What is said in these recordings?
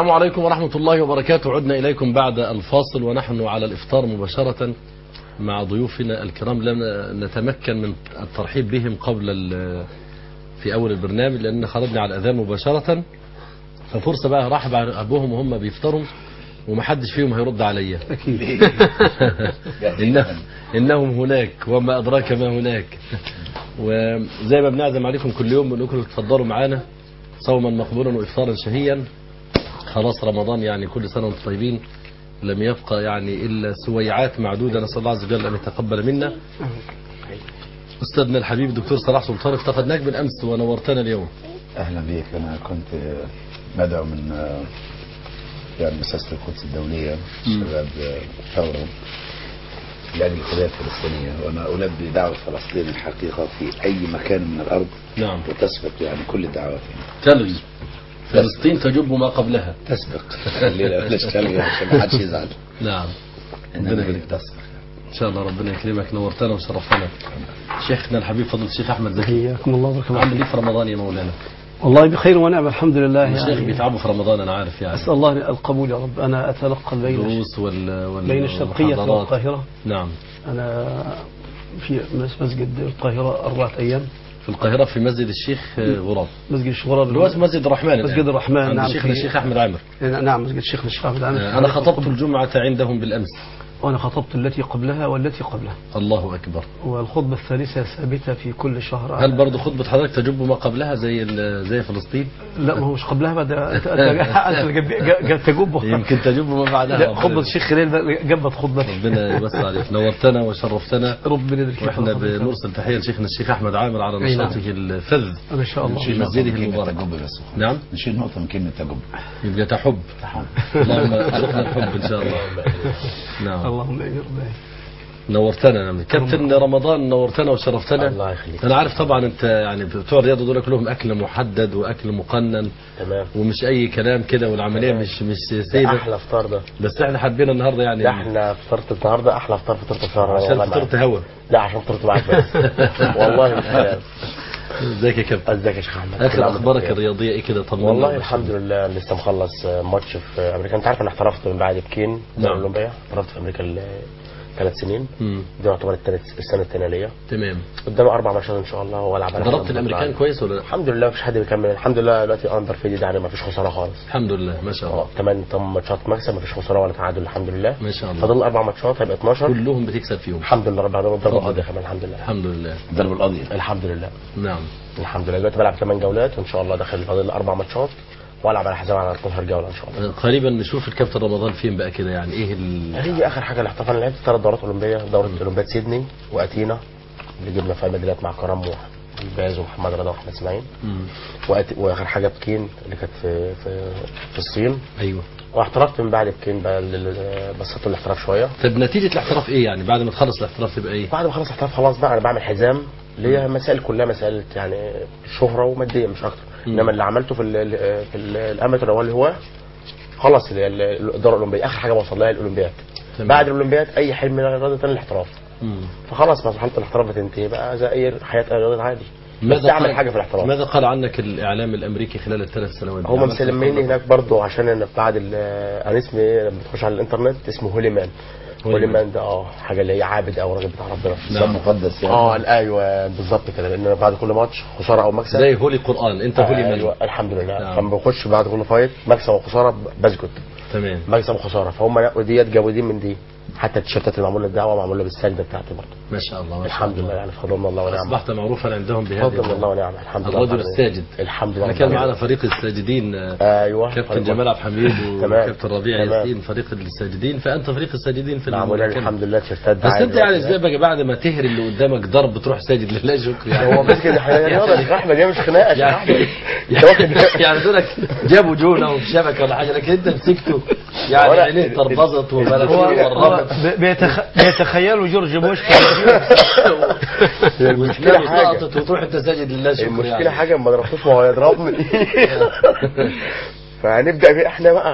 السلام عليكم ورحمة الله وبركاته عدنا إليكم بعد الفاصل ونحن على الإفطار مباشرة مع ضيوفنا الكرام لم نتمكن من الترحيب بهم قبل ال- في أول البرنامج لأن خرجنا على الأذان مباشرة ففرصة بقى رحب أبوهم وهم بيفطروا ومحدش فيهم هيرد عليا أكيد إنه إنهم هناك وما أدراك ما هناك وزي ما بنعزم عليكم كل يوم بنقول لكم تفضلوا معانا صوما مقبولا وإفطارا شهيا خلاص رمضان يعني كل سنة وانتم طيبين لم يبقى يعني إلا سويعات معدودة نسأل الله عز وجل أن يتقبل منا أستاذنا الحبيب الدكتور صلاح سلطان افتقدناك بالأمس ونورتنا اليوم اهلا بيك انا كنت مدعو من آه، يعني مؤسسه القدس الدوليه شباب آه، ثوره لاجل القضيه الفلسطينيه وانا البي دعوه فلسطين الحقيقه في اي مكان من الارض نعم وتسبق يعني كل الدعوات يعني. تلغي فلسطين تجب ما قبلها تسبق الليله بلاش تلغي عشان ما حدش يزعل نعم انما ربنا هي يبارك تسبق إن شاء الله ربنا يكرمك نورتنا وشرفتنا شيخنا الحبيب فضل الشيخ أحمد زكي حياكم الله وبارك الله عامل ايه في رمضان يا مولانا؟ والله بخير ونعم الحمد لله الشيخ يعني بيتعبوا في رمضان انا عارف يعني اسال الله القبول يا رب انا اتلقى بين دروس وال وال بين الشرقيه والمحاضرات. والقاهره نعم انا في مسجد القاهره اربعه ايام في القاهرة في مسجد الشيخ آه، غراب مسجد الشغراب اللي هو اسمه مسجد الرحمن الآن. مسجد الرحمن، عند نعم، شيخنا في- الشيخ أحمد عامر نعم مسجد الشيخ الشيخ احمد عامر آه، أنا خطبت الجمعة عندهم بالأمس وانا خطبت التي قبلها والتي قبلها الله أكبر والخطبه الثالثه ثابته في كل شهر هل برضه خطبة حضرتك تجب ما قبلها زي ال- زي فلسطين؟ لا ما هو مش قبلها بقى ده أنت- أنت- أنت اللي جاب- جاب- تجبه يمكن تجب ما بعدها لا ربنا- خطبه الشيخ خليل بقى جبت خطبتي ربنا يوسع عليك نورتنا وشرفتنا ربنا يبارك فيك واحنا يا رب. بنرسل تحية لشيخنا الشيخ أحمد عامر على أي نعم. نشاطه الفذ ان شاء الله في مسجده نقطة من كلمة المبارك تجب بس نعم نشيل نقطة من كلمة تجب يبقى تحب اللهم ارزقنا الحب ان شاء الله نعم اللهم امين ربنا نورتنا نعم. كابتن رمضان نورتنا وشرفتنا الله يخليك. انا عارف طبعا انت يعني بتوع الرياضه دول كلهم اكل محدد واكل مقنن تمام ومش اي كلام كده والعمليه مش مش ده سيده احلى فطار ده بس احنا حبينا النهارده يعني ده احنا فطرت النهارده احلى فطار فطرت في شهر عشان والله فطرت معاك. هوا لا عشان فطرت معاك بس والله مش كلام ازيك يا كابتن ازيك يا شيخ احمد كل اخر عام وانت اخبارك بخير. الرياضيه ايه كده طمنا والله الحمد لله لسه مخلص ماتش في امريكا انت عارف انا احترفت من بعد بكين نعم. الدوري الاولمبيه احترفت في امريكا ل- ثلاث سنين مم. دي يعتبر التالت السنه الثانيه ليا تمام قدامي اربع ماتشات ان شاء الله والعب على ضربت حسب الامريكان بطلع. كويس ولا لا؟ الحمد لله مفيش حد بيكمل الحمد لله دلوقتي اندر فيدي يعني مفيش خساره خالص الحمد لله ما شاء الله اه كمان تم ماتشات مكسب مفيش خساره ولا تعادل الحمد لله ما شاء الله فاضل اربع ماتشات هيبقى 12 كلهم بتكسب فيهم الحمد لله رب العالمين ضربه اتفضل. قاضيه كمان الحمد لله الحمد لله ضرب القضية الحمد لله نعم الحمد لله دلوقتي بلعب 8 جولات وان شاء الله داخل فاضل لي اربع ماتشات والعب على حساب على 12 جوله ان شاء الله قريبا نشوف الكابتن رمضان فين بقى كده يعني ايه ال... هي اخر حاجه اللي احتفل انا لعبت ثلاث دورات اولمبيه دوره اولمبياد سيدني واتينا اللي جبنا فيها ميداليات مع كرم وباز ومحمد رضا واحمد اسماعيل مم. وأت... واخر حاجه بكين اللي كانت في في, في الصين ايوه واحترفت من بعد بكين بقى لل- بسطت الاحتراف شويه طب نتيجه الاحتراف ايه يعني بعد ما تخلص الاحتراف تبقى ايه؟ بعد ما خلص احتراف خلاص بقى انا بعمل حزام اللي هي مسائل كلها مسائل يعني شهره وماديه مش اكتر مم. انما اللي عملته في ال في ال- الاماتور هو اللي هو خلاص ال- ال- الاداره الاولمبيه اخر حاجه بوصل لها الاولمبياد تمام. بعد الاولمبياد اي حلم من الرياضه تاني الاحتراف مم. فخلاص مرحله الاحتراف بتنتهي بقى زي اي حياه اي رياضه عادي بس اعمل قال- حاجه في الاحتراف ماذا قال عنك الاعلام الامريكي خلال الثلاث سنوات دي؟ هم عملت مسلميني خبرة؟ هناك برضو عشان انا بعد ال- انا اسمي إيه لما تخش على الانترنت اسمه هولي مان هولي هولي مان. مان ده اه حاجه اللي هي عابد او راجل بتاع ربنا اسلام مقدس يعني اه ايوه بالظبط كده لان أنا بعد كل ماتش خساره او مكسب زي هولي قران انت هولي ايوه مان الحمد لله نعم. لما بخش بعد كل فايت مكسب وخساره بسجد تمام مكسب وخساره فهم نقوا ديت جابوا دي من دي حتى التيشيرتات اللي معموله الدعوه معموله بالسجده بتاعتي برضه ما شاء الله ما شاء الحمد الله لله يعني فضل من الله ونعمه اصبحت معروفا عندهم بهذه فضل من الله ونعمه الحمد لله الرجل رب العالمين. الساجد الحمد لله احنا رب كان العالمين. معنا فريق الساجدين آه، ايوه كابتن فريق جمال عبد الحميد تمام. وكابتن ربيع تمام. ياسين فريق الساجدين فانت فريق الساجدين في معموله المكان. الحمد لله تيشيرتات بس دعاية انت يعني دلوقتي. ازاي بقى بعد ما تهري اللي قدامك ضرب تروح ساجد لله شكر يعني هو بس كده احنا رياضه يا شيخ احمد هي مش خناقه يا شيخ يعني احمد انت واخد يعني دولك جابوا جونه وشبكه ولا حاجه لكن انت مسكته يعني ولا- عينيه تربظت هو ومناخيره هو ورمت بي- بيتخ... بيتخيلوا جورج بوش هي المشكله وتلاقي حاجه سقطت وتروح انت ساجد لله شكر المشكله يعني. حاجه ما ضربتوش ما هو يضربني فهنبدا بيه احنا بقى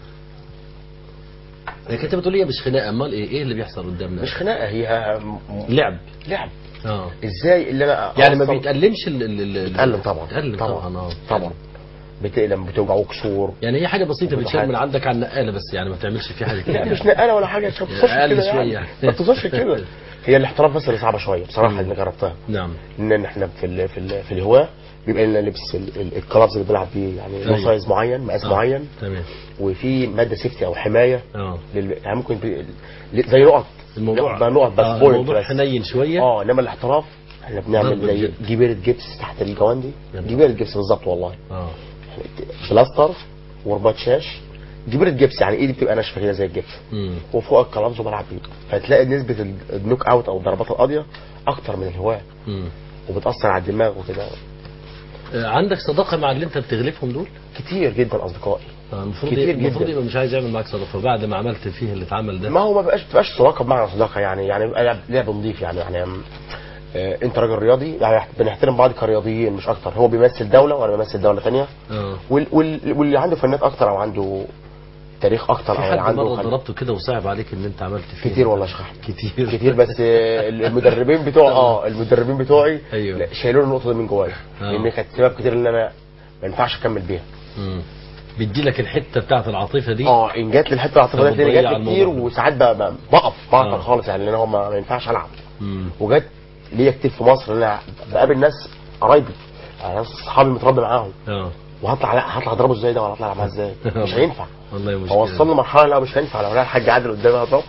لكن انت بتقول لي هي مش خناقه امال ايه ايه اللي بيحصل قدامنا مش خناقه هي م- لعب لعب اه ازاي اللي انا يعني ما أوصل- بيتألمش ال ال ال بيتألم طبعا بيتألم طبعا اه طبعا بتألم بتوجع كسور يعني هي حاجه بسيطه وكل بتشال حاجة. من عندك على النقاله بس يعني ما بتعملش فيه حاجه كده لا يعني. مش نقاله ولا حاجه عشان ما توصلش أقل كده شوية يعني. يعني. ما توصلش كده هي الاحتراف بس اللي صعبه شويه بصراحه اللي جربتها نعم ان احنا في ال في ال في الهواه بيبقى لنا لبس ال- ال- الكلابز اللي بنلعب بيه يعني له أيوة. سايز معين مقاس آه. معين تمام وفي ماده سيفتي او حمايه اه لل... يعني ممكن بي... زي نقط الموضوع بقى نقط بس آه بوينت الموضوع بس حنين شويه اه انما الاحتراف احنا بنعمل ضرب زي الجد. جبيره جبس تحت الجواندي جميل. جبيره جبس بالظبط والله اه بلاستر ورباط شاش جبيره جبس يعني ايدي بتبقى ناشفه كده زي الجبس امم وفوق الكلامز وبلعب بيه فتلاقي نسبه ال- النوك اوت او الضربات القاضيه اكتر من الهواه امم وبتاثر على الدماغ وكده آه، عندك صداقه مع اللي انت بتغلفهم دول؟ كتير جدا اصدقائي آه، المفروض كتير المفروض جدا. يبقى مش عايز يعمل معاك صداقه بعد ما عملت فيه اللي اتعمل ده ما هو ما بقاش بتبقاش صداقه بمعنى صداقه يعني يعني بيبقى لعب, لعب نظيف يعني يعني آه انت راجل رياضي يعني بنحترم بعض كرياضيين مش اكتر هو بيمثل دوله وانا بمثل دوله ثانيه اه وال وال واللي عنده فنات اكتر او عنده تاريخ اكتر في او حد عنده مره خل- ضربته كده وصعب عليك ان انت عملت فيه كتير والله يا شيخ احمد كتير كتير بس آه، المدربين بتوع اه المدربين بتوعي أيوه. لا، شايلوا لي النقطه دي من جوايا آه. لان كانت سبب كتير ان انا ما ينفعش اكمل بيها مم. بيدي لك الحته بتاعت العاطفه دي اه ان جات لي الحته العاطفيه دي بتضيع جات لي كتير الموضوع. وساعات ب- ب- بقف بعطل آه. خالص يعني لان هو ما ما ينفعش العب مم. وجات ليا كتير في مصر ان انا بقابل ناس قرايبي يعني ناس اصحابي متربي معاهم اه وهطلع لا هطلع اضربه ازاي ده ولا هطلع العب معاه ازاي مش هينفع والله مشكله هو وصلنا لمرحله لا مش هينفع لو انا الحاج عادل قدامي هضربه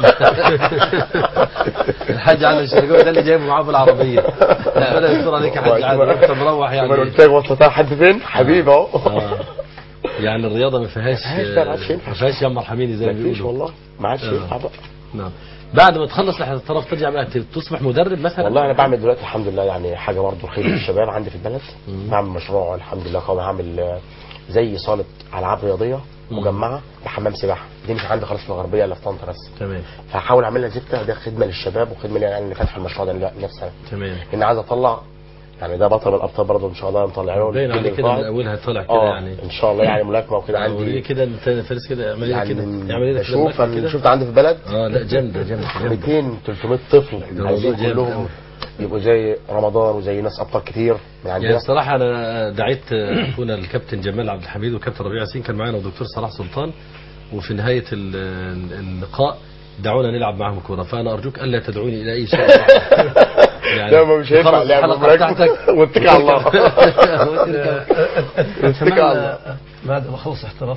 الحاج علي الشرقاوي ده اللي جايبه معاه بالعربيه ربنا يستر عليك يا حاج علي انت مروح انا يعني قلت لك وصلتها لحد فين حبيبي اهو اه يعني الرياضه ما فيهاش فيهاش بقى، ما عادش ينفع. ما فيهاش يا مرحميني زي ما مفيش بيقولوا والله ما عادش آه. ينفع بقى نعم بعد ما تخلص الاحتراف ترجع بقى تصبح مدرب مثلا والله انا بعمل دلوقتي الحمد لله يعني حاجه برضه خير للشباب عندي في البلد مم. بعمل مشروع الحمد لله قوي هعمل آه، زي صاله العاب رياضيه مم. مجمعه بحمام سباحه دي مش عندي خالص في الغربيه الا في طنطا بس تمام فهحاول اعملها زبده ده خدمه للشباب وخدمه لي انا اللي فاتح المشروع ده نفسي انا تمام ان عايز اطلع يعني ده بطل من الابطال برضه ان شاء الله مطلع له باين عليه كده من القاعد. اولها طلع كده اه يعني ان شاء الله يعني ملاكمه وكده وريني عندي كده انت فارس كده اعمل لي يعني كده من- اعمل لي كده بشوف كده انا شفت عندي في البلد اه لا جامده جامده جامده 200 300 طفل ده عايزين موضوع جامد كلهم أوي. يبقوا زي رمضان وزي ناس ابطال كتير من يعني عندنا بصراحة أنا دعيت أخونا الكابتن جمال عبد الحميد والكابتن ربيع ياسين كان معانا والدكتور صلاح سلطان وفي نهاية ال- ال- اللقاء دعونا نلعب معهم كورة فأنا أرجوك ألا تدعوني إلى أي شيء يعني لا ما مش هينفع تخلص لعب الحلقة مراكب بتاعتك واتكل على الله أتمنى الله. بعد ما اخلص احتراف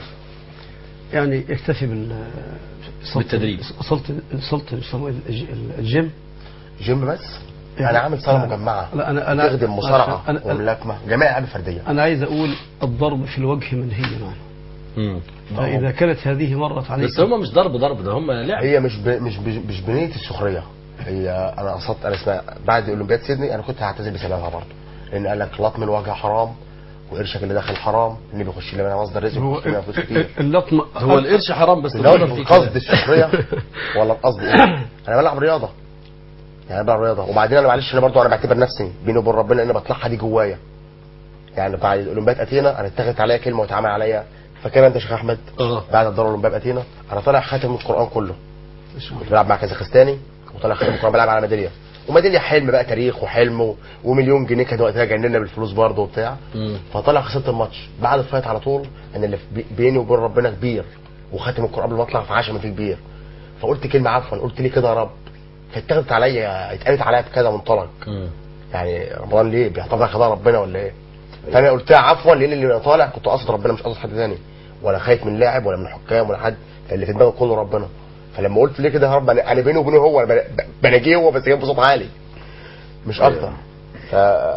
يعني يكتفي بال صلت- بالتدريب. صلت صلت يسموه الج- الجيم جيم بس يعني- انا عامل صاله لا. مجمعه لا انا انا تخدم مصارعه أنا- أنا- وملاكمه جميع الالعاب الفرديه انا عايز اقول الضرب في الوجه منهي عنه مم. فاذا كانت هذه مرت عليك بس هم مش ضرب ضرب ده هم لعب هي مش ب... مش ب... مش بنيه السخريه هي انا قصدت انا اسمها بعد اولمبياد سيدني انا كنت هعتزل بسببها برضه لان قال لك لطم الوجه حرام وقرشك اللي داخل حرام اللي بيخش لي منها مصدر رزق هو وبيخش لي منها فلوس كتير اللطم هو القرش حرام بس لو الضرب فيه القصد كده. السخريه ولا القصد ايه؟ انا بلعب رياضه يعني بلعب رياضه وبعدين انا معلش انا برضه انا بعتبر نفسي بيني وبين ربنا ان بطلعها دي جوايا يعني بعد الاولمبياد اتينا انا اتخذت عليا كلمه واتعمل عليا فاكر انت يا شيخ احمد اه بعد الدورة الاولمبياد اتينا انا طالع خاتم القران كله كنت بلعب مع كازاخستاني وطالع خاتم القران بلعب على ميداليه وميداليه حلم بقى تاريخ وحلم و- ومليون جنيه كان وقتها جننا بالفلوس برضه وبتاع مم. فطلع خسرت الماتش بعد الفايت على طول انا اللي في بي- بيني وبين ربنا كبير وخاتم القران قبل ما اطلع في عشم في كبير فقلت كلمه عفوا قلت ليه كده يا رب فاتخذت عليا اتقالت عليا بكذا منطلق مم. يعني رمضان ليه بيعتبر خدها ربنا ولا ايه فانا قلتها عفوا لان اللي طالع كنت قاصد ربنا مش قاصد حد تاني ولا خايف من لاعب ولا من حكام ولا حد فاللي في دماغي كله ربنا فلما قلت ليه كده يا رب انا أنا بيني وبينه هو انا بن- بناجيه هو بس جايب بصوت عالي مش اكتر ف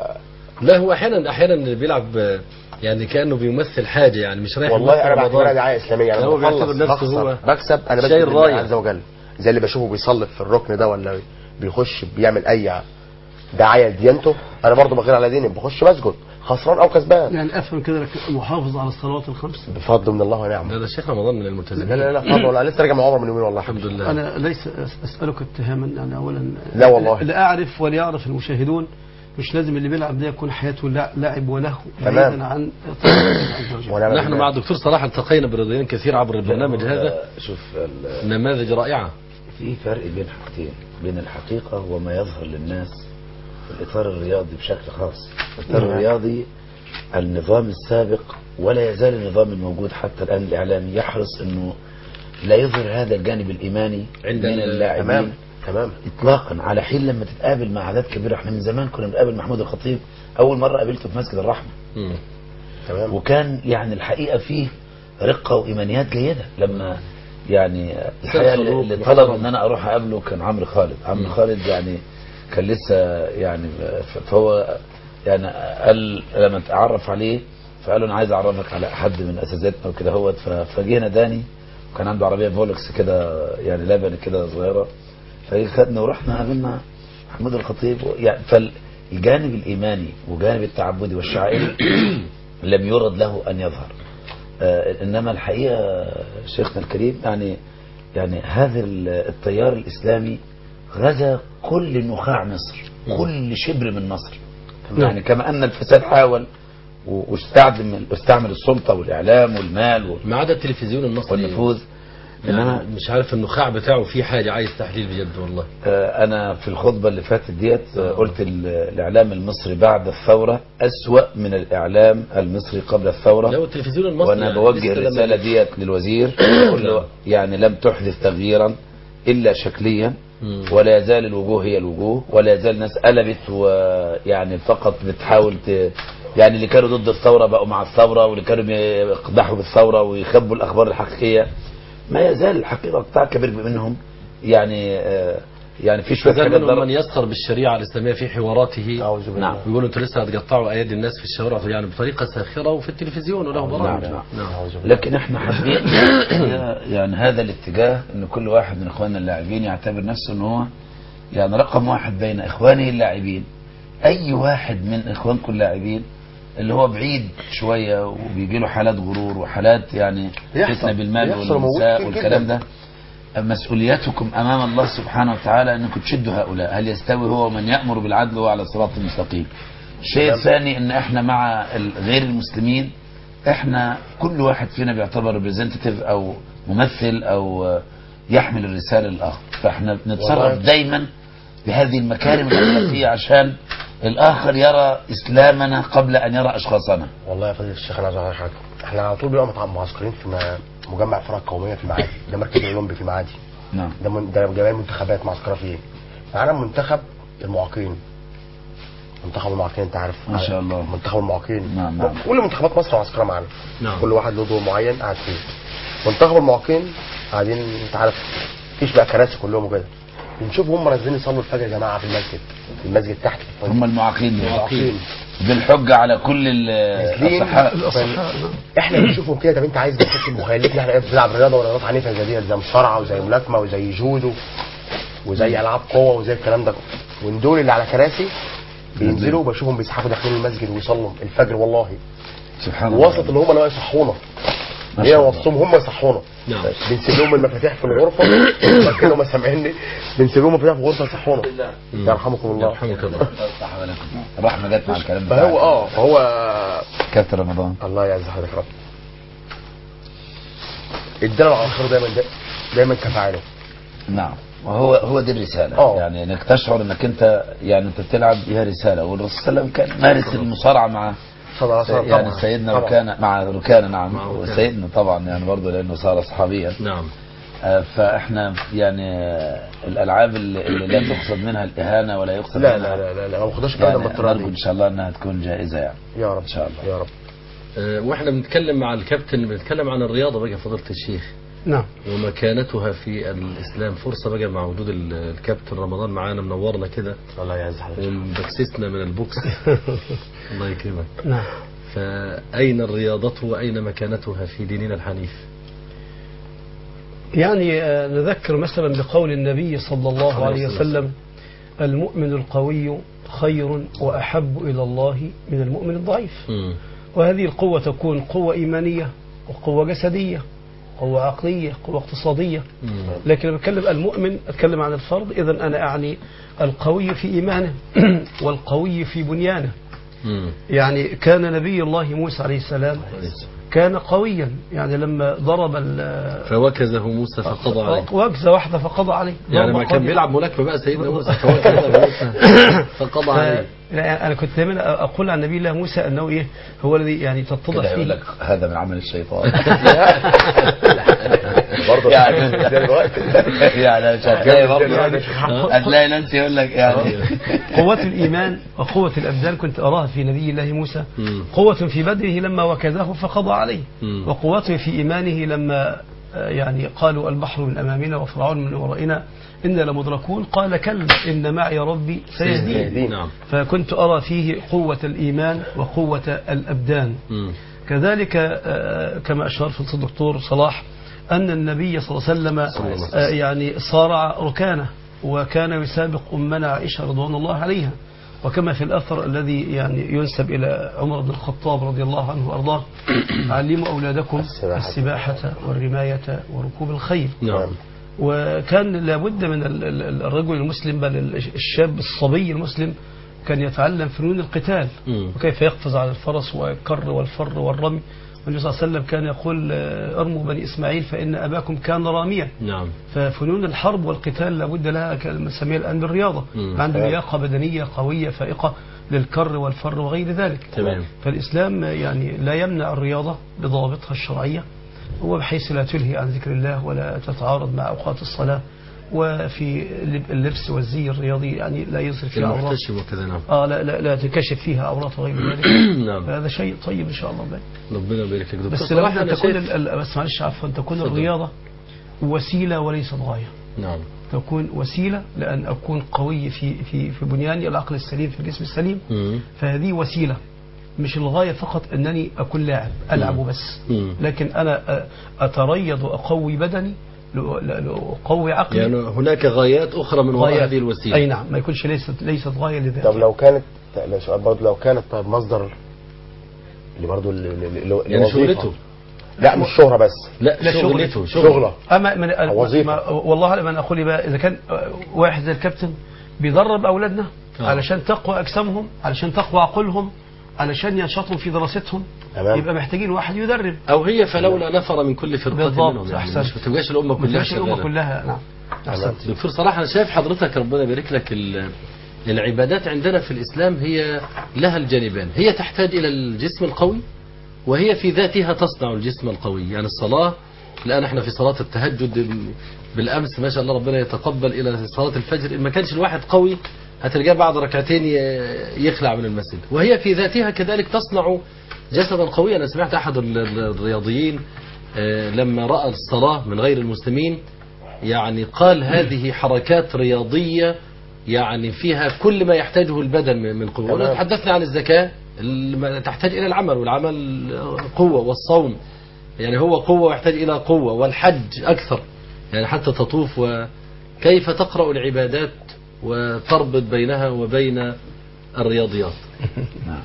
لا هو احيانا احيانا اللي بيلعب آه، يعني كانه بيمثل حاجه يعني مش رايح والله يمثل انا بعتبرها رمضان. دعايه اسلاميه انا هو بيعتبر بخلص نفسه بخسر هو بكسب انا شايل بسجد لله راية. عز وجل زي اللي بشوفه بيصلي في الركن ده ولا بيخش بيعمل اي دعايه لديانته انا برضه بغير على ديني بخش بسجد خسران او كسبان يعني افهم كده لك محافظ على الصلوات الخمس بفضل من الله ونعمه ده ده الشيخ رمضان من الملتزمين لا لا لا فضل ولا لسه راجع من عمره من يومين والله الحمد لله انا ليس أس- اسالك اتهاما يعني اولا لا والله. لا اعرف وليعرف المشاهدون مش لازم اللي بيلعب ده يكون حياته لع- لعب وله تمام. بعيدا عن طاعة الله عز وجل. ونعم نحن بالله. مع الدكتور صلاح التقينا برياضيين كثير عبر البرنامج هذا شوف ال- نماذج رائعه في فرق بين حاجتين بين الحقيقة وما يظهر للناس في الإطار الرياضي بشكل خاص الإطار نعم. الرياضي النظام السابق ولا يزال النظام الموجود حتى الآن الإعلامي يحرص أنه لا يظهر هذا الجانب الإيماني عند من ال- اللاعبين تمام تمام اطلاقا على حين لما تتقابل مع عادات كبيره احنا من زمان كنا بنقابل محمود الخطيب اول مره قابلته في مسجد الرحمه مم. تمام وكان يعني الحقيقه فيه رقه وايمانيات جيده لما يعني الحقيقه اللي صدوق اللي محترم. طلب ان انا اروح اقابله كان عمرو خالد عمرو خالد يعني كان لسه يعني ف- فهو يعني قال لما اتعرف عليه فقال له انا عايز اعرفك على حد من اساتذتنا وكده هوت ف- فجه ناداني وكان عنده عربيه فولكس كده يعني لبن كده صغيره فخدنا ورحنا قابلنا محمود الخطيب يعني فالجانب الايماني وجانب التعبدي والشعائري لم يرد له ان يظهر آه، انما الحقيقه شيخنا الكريم يعني يعني هذا ال- التيار الاسلامي غزا كل نخاع مصر كل شبر من مصر يعني كما ان الفساد حاول و- واستخدم استعمل السلطه والاعلام والمال وال- ما عدا التلفزيون المصري والنفوذ انما انما مش عارف النخاع بتاعه فيه حاجه عايز تحليل بجد والله آه، انا في الخطبه اللي فاتت ديت آه، قلت ال- الاعلام المصري بعد الثوره اسوا من الاعلام المصري قبل الثوره لو التلفزيون المصري وانا يعني بوجه لسه لما- الرساله ديت للوزير اقول له يعني لم تحدث تغييرا الا شكليا مم. ولا يزال الوجوه هي الوجوه ولا يزال الناس قلبت ويعني فقط بتحاول ت... يعني اللي كانوا ضد الثوره بقوا مع الثوره واللي كانوا يقدحوا بالثوره ويخبوا الاخبار الحقيقيه ما يزال الحقيقه قطاع كبير منهم يعني آه، يعني في شويه فزال حاجات منهم ضرب- من يسخر بالشريعه الاسلاميه في حواراته اعوذ بالله نعم. يقولوا انتوا لسه هتقطعوا ايادي الناس في الشوارع يعني بطريقه ساخره وفي التلفزيون وله برامج نعم. نعم اعوذ بالله لكن احنا حابين يعني هذا الاتجاه ان كل واحد من اخواننا اللاعبين يعتبر نفسه ان هو يعني رقم واحد بين اخوانه اللاعبين اي واحد من اخوانكم اللاعبين اللي هو بعيد شويه وبيجي له حالات غرور وحالات يعني بيحصل. فتنه بالمال بيحصل وموجود والنساء كتير والكلام جدا. ده مسؤوليتكم امام الله سبحانه وتعالى انكم تشدوا هؤلاء هل يستوي هو من يامر بالعدل وهو على الصراط المستقيم الشيء الثاني ان احنا مع ال- غير المسلمين احنا كل واحد فينا بيعتبر ريبريزنتيف او ممثل او آه، يحمل الرساله للاخر فاحنا بنتصرف والله. دايما بهذه المكارم الاخلاقيه عشان الاخر يرى اسلامنا قبل ان يرى اشخاصنا والله يا فضيله الشيخ انا عايز اقول لك حاجه احنا على طول بنبقى متع- معسكرين في م- مجمع الفرق القوميه في المعادي ده مركز الاولمبي في المعادي نعم ده من ده جميع المنتخبات معسكره فيه معانا منتخب المعاقين منتخب المعاقين انت عارف ما شاء الله. منتخب المعاقين نعم، نعم. كل منتخبات مصر معسكره معانا نعم. كل واحد له دور معين قاعد فيه منتخب المعاقين قاعدين انت عارف مفيش بقى كراسي كلهم وكده بنشوف هم نازلين يصلوا الفجر يا جماعه في المسجد في المسجد تحت في هم المعاقين دول. المعاقين بالحجه على كل ال- نازلين الصحاء الأصحاء نعم. احنا بنشوفهم كده طب انت عايز بتحس مخيلتنا احنا بنلعب رياضه ورياضات عنيفه زي دي زي مصارعه وزي ملاكمه وزي جودو وزي العاب قوه وزي الكلام ده وان دول اللي على كراسي بينزلوا بشوفهم بيسحبوا داخلين المسجد ويصلوا الفجر والله سبحان الله وسط اللي هم اللي هو يصحونا ما هي شاء الله. وسطهم هم يصحونا نعم. بنسيب لهم المفاتيح في الغرفه كانوا ما سامعيني بنسيب لهم المفاتيح في الغرفه يصحونا يرحمكم الله يرحمك الله صح ولكم. الرحمه جت مع الكلام ده فهو اه فهو كابتن رمضان الله يعز حضرتك يا رب الدلال على الخير دايما دايما كفاعله نعم وهو هو دي الرساله آه. يعني انك تشعر انك انت يعني انت بتلعب بها رساله والرسول صلى الله عليه وسلم كان مارس المصارعه مع صلى الله عليه وسلم يعني طبعاً. سيدنا طبعاً. ركانه مع ركانه نعم مع ركانة. وسيدنا طبعا يعني برضه لانه صار صحابيا نعم آه، فاحنا يعني آه، الالعاب اللي, اللي لا تقصد منها الاهانه ولا يقصد لا منها لا لا لا, لا ما باخدهاش ابدا يعني بالطريقه نرجو ان دي شاء الله انها تكون جائزه يعني يا رب إن شاء الله. يا رب آه، واحنا بنتكلم مع الكابتن بنتكلم عن الرياضه بقى فضيله الشيخ نعم ومكانتها في الاسلام فرصه بقى مع وجود ال- الكابتن رمضان معانا منورنا كده الله يعز حضرتك ومبكسسنا من البوكس الله يكرمك نعم فأين الرياضة وأين مكانتها في ديننا الحنيف يعني آه، نذكر مثلا بقول النبي صلى الله عليه وسلم المؤمن القوي خير وأحب إلى الله من المؤمن الضعيف مم. وهذه القوة تكون قوة إيمانية وقوة جسدية قوة عقلية قوة اقتصادية مم. لكن لما بتكلم المؤمن أتكلم عن الفرد إذا أنا أعني القوي في إيمانه والقوي في بنيانه مم. يعني كان نبي الله موسى عليه السلام كان قويا يعني لما ضرب ال- فوكزه موسى فقضى عليه وكزة واحدة فقضى عليه يعني ضربة ما كان قاضية. بيلعب ملاكمة بقى سيدنا موسى فوكزه موسى فقضى عليه لا انا كنت دايما اقول عن نبي الله موسى انه ايه هو الذي يعني تتضح كده يقول فيه لك هذا من عمل الشيطان برضه يعني دلوقتي يعني مش هتلاقي برضه يعني هتلاقي ناس يقول لك يعني قوة الإيمان وقوة الأبدان كنت أراها في نبي الله موسى مم. قوة في بدره لما وكزه فقضى عليه مم. وقوته في إيمانه لما آه، يعني قالوا البحر من أمامنا وفرعون من ورائنا إنا لمدركون قال كلا إن معي ربي سيهدين سيهدين. نعم فكنت أرى فيه قوة الإيمان وقوة الأبدان مم. كذلك آه، كما أشار في الدكتور صلاح أن النبي صلى الله عليه وسلم آه، يعني صارع ركانه وكان يسابق أمنا عائشة رضوان الله عليها وكما في الأثر الذي يعني ينسب إلى عمر بن الخطاب رضي الله عنه وأرضاه علموا أولادكم السباحة. السباحة والرماية وركوب الخيل نعم وكان لابد من ال- ال- الرجل المسلم بل ال- الشاب الصبي المسلم كان يتعلم فنون القتال مم. وكيف يقفز على الفرس والكر والفر والرمي والنبي صلى الله عليه وسلم كان يقول آه، ارموا بني اسماعيل فان اباكم كان راميا نعم ففنون الحرب والقتال لابد لها كما نسميها الان بالرياضه مم. عنده لياقه بدنيه قويه فائقه للكر والفر وغير ذلك تمام. فالاسلام يعني لا يمنع الرياضه بضوابطها الشرعيه هو بحيث لا تلهي عن ذكر الله ولا تتعارض مع اوقات الصلاه وفي اللبس والزي الرياضي يعني لا يظهر فيها عورات المحتشم وكذا نعم اه لا لا, لا تكشف فيها عورات وغير ذلك نعم فهذا شيء طيب ان شاء الله بقى. ربنا يبارك فيك دكتور بس صلاح لابد ان أنا تكون شايف- ال- ال- بس معلش عفوا تكون اتفضل. الرياضه وسيله وليست غايه نعم تكون وسيله لان اكون قوي في في في بنياني العقل السليم في الجسم السليم مم. فهذه وسيله مش الغايه فقط انني اكون لاعب العب مم. بس مم. لكن انا أ- اتريض واقوي بدني ل- ل- لاقوي عقلي يعني هناك غايات أخرى من وراء غايات. هذه الوسيلة اي نعم ما يكونش ليست ليست غايه طب لذاتها لو كانت لا سؤال برضه لو كانت طيب مصدر اللي برضه اللي اللي- اللي يعني الوظيفة. شغلته لا مش شهرة بس لا, لا، شغلته شغلة اما من وظيفة. ما والله اعلم انا اقول بقى اذا كان واحد زي الكابتن بيدرب اولادنا آه. علشان تقوى اجسامهم علشان تقوى عقولهم علشان ينشطوا في دراستهم تمام. يبقى محتاجين واحد يدرب أو هي فلولا نفر من كل فرقة بالضبط، منهم يعني أحسنت. مش ما تبقاش الأمة ما كلها تبقاش الامه شغالة كلها نعم احسنت دكتور صلاح أنا شايف حضرتك ربنا يبارك لك ال- العبادات عندنا في الإسلام هي لها الجانبان هي تحتاج إلى الجسم القوي وهي في ذاتها تصنع الجسم القوي يعني الصلاة الآن احنا في صلاة التهجد بالأمس ما شاء الله ربنا يتقبل إلى صلاة الفجر إن ما كانش الواحد قوي هتلقاه بعد ركعتين ي- يخلع من المسجد وهي في ذاتها كذلك تصنع جسدا قويا أنا سمعت أحد ال- ال- الرياضيين آه، لما رأى الصلاة من غير المسلمين يعني قال هذه حركات رياضية يعني فيها كل ما يحتاجه البدن من من قوة تمام. تحدثنا عن الزكاة اللي تحتاج إلى العمل والعمل قوة والصوم يعني هو قوة ويحتاج إلى قوة والحج أكثر يعني حتى تطوف وكيف تقرأ العبادات وتربط بينها وبين الرياضيات نعم.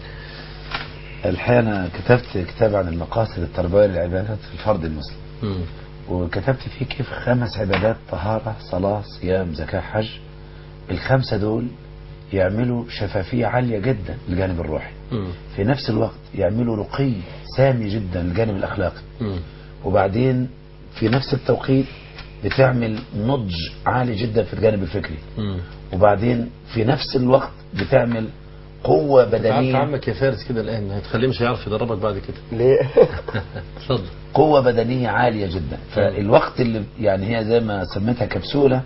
الحقيقة أنا كتبت كتاب عن المقاصد التربوية للعبادات في الفرد المسلم مم. وكتبت فيه كيف خمس عبادات طهارة صلاة صيام زكاة حج الخمسة دول يعملوا شفافية عالية جدا للجانب الروحي مم. في نفس الوقت يعملوا رقي سامي جدا للجانب الأخلاقي مم. وبعدين في نفس التوقيت بتعمل نضج عالي جدا في الجانب الفكري مم. وبعدين في نفس الوقت بتعمل قوة عارف بدنية عمك يا فارس كده الآن هتخليه مش هيعرف يدربك بعد كده ليه؟ اتفضل قوة بدنية عالية جدا فالوقت اللي يعني هي زي ما سميتها كبسولة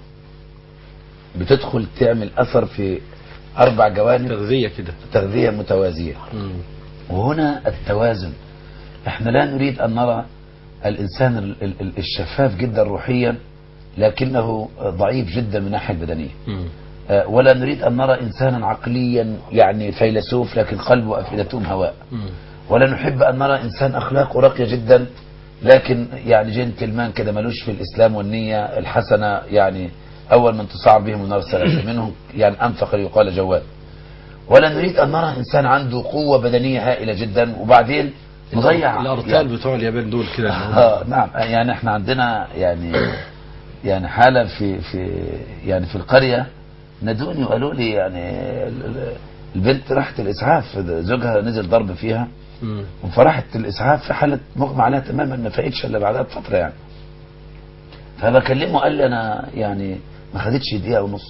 بتدخل تعمل أثر في أربع جوانب تغذية كده تغذية متوازية مم. وهنا التوازن احنا لا نريد أن نرى الإنسان ال- ال- ال- الشفاف جدا روحيا لكنه ضعيف جدا من الناحية البدنية مم. آه، ولا نريد أن نرى إنسانا عقليا يعني فيلسوف لكن قلبه وأفئدتهم هواء مم. ولا نحب أن نرى إنسان أخلاقه راقية جدا لكن يعني جنتلمان كده ملوش في الإسلام والنية الحسنة يعني أول من تصعب بهم النار ثلاثة منهم يعني أنفق يقال جواد ولا نريد أن نرى إنسان عنده قوة بدنية هائلة جدا وبعدين نضيع الأرتال بتوع اليابان دول كده اللي هم- آه نعم يعني احنا عندنا يعني يعني حالة في في يعني في القرية نادوني وقالوا لي يعني ال- ال- البنت راحت الإسعاف زوجها نزل ضرب فيها مم. فراحت الإسعاف في حالة مغمى عليها تماما ما فاقتش إلا بعدها بفترة يعني فبكلمه قال لي أنا يعني ما خدتش دقيقة ونص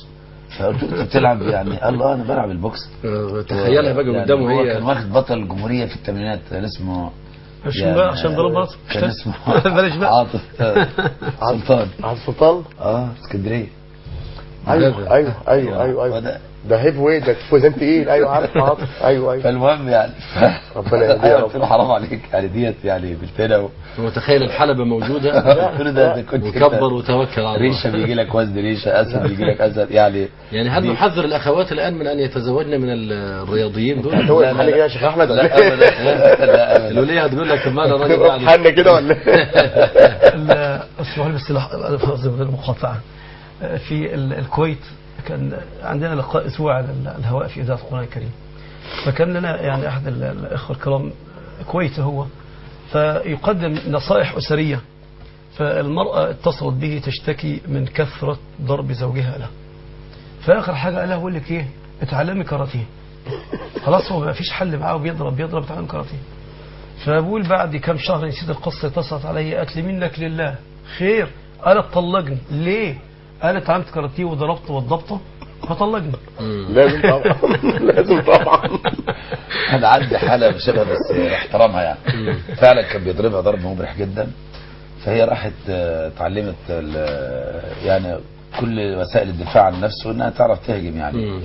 فقلت له انت بتلعب يعني قال له انا بلعب البوكس آه، تخيلها بقى يعني قدامه هو هي كان واخد بطل الجمهوريه في الثمانينات كان اسمه عشان بقى عشان ضرب راسه كان اسمه بلاش بقى عاطف آه، سلطان عبد السلطان اه اسكندريه ايوه ايوه ايوه ايوه ايوه وده- ده هيب ويت ده فوزان تقيل ايوه عارف عاطف ايوه ايوه فالمهم يعني ربنا يهديه يا ايوه رب. قلت له حرام عليك يعني ديت يعني قلت له هو تخيل الحلبة موجودة قلت له ده ده كنت وكبر كده وتوكل على الله ريشه بيجي لك وزن ريشه اسد بيجي لك اسد يعني يعني هل دي- نحذر الأخوات الآن من أن يتزوجن من الرياضيين دول؟ هو لا، لا، الحل لا. كده يا شيخ احمد لا ولا ابدا لا ابدا الولية هتقول لك ما أنا راجل ايه يعني حل كده ولا إيه؟ ال- اسمحوا لي بس لح- قصدي من المقاطعة في ال- الكويت كان عندنا لقاء اسبوع على ال- الهواء في اذاعه القران الكريم فكان لنا يعني احد ال- الاخوه الكرام كويتي هو فيقدم نصائح اسريه فالمراه اتصلت به تشتكي من كثره ضرب زوجها لها فاخر حاجه قال لها بقول لك ايه اتعلمي كاراتيه خلاص هو ما فيش حل معاه وبيضرب بيضرب اتعلم كاراتيه فبقول بعد كم شهر نسيت القصة اتصلت علي قالت لي منك لله خير قالت طلقني ليه قالت اتعلمت كاراتيه وضربت وضبطه فطلقني لازم طبعا لازم طبعا انا عندي حاله شبه بس احترامها يعني فعلا كان بيضربها ضرب مبرح جدا فهي راحت آه، اتعلمت ال- يعني كل وسائل الدفاع عن النفس وانها تعرف تهجم يعني مم.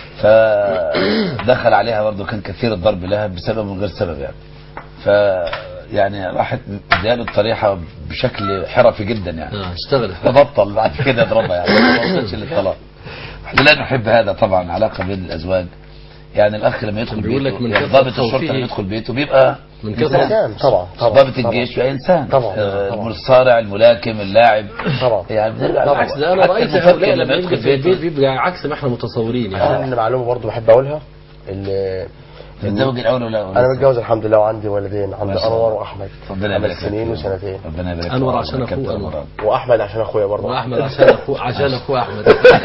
فدخل عليها برضه كان كثير الضرب لها بسبب من غير سبب يعني ف يعني راحت مدياله الطريحه بشكل حرفي جدا يعني آه اشتغل فبطل بعد كده يضربها يعني ما وصلش للطلاق احنا لا نحب هذا طبعا علاقه بين الازواج يعني الاخ لما يدخل بيقول لك بيته من يعني كثرة ضابط الشرطه خوفه. لما يدخل بيته بيبقى من إنسان. كثرة انسان طبعا طبعا ضابط طبعا. الجيش بيبقى انسان طبعا. آه، طبعا. المصارع الملاكم اللاعب طبعا يعني بنرجع بالعكس ده انا حتى رايت المفكر هؤلاء لما يدخل يدخل في البيت بيته بيبقى عكس ما احنا متصورين يعني عشان معلومه برضو بحب اقولها ان متزوج الاول ولا انا متجوز الحمد لله وعندي ولدين عندي ما شاء انور الله. واحمد ربنا يبارك خمس لك سنين فيهم. وسنتين ربنا يبارك أنور فيهم. عشان أخوه كابتن أنور. رمضان. واحمد عشان اخويا برضه واحمد عشان اخوه عشان اخوه احمد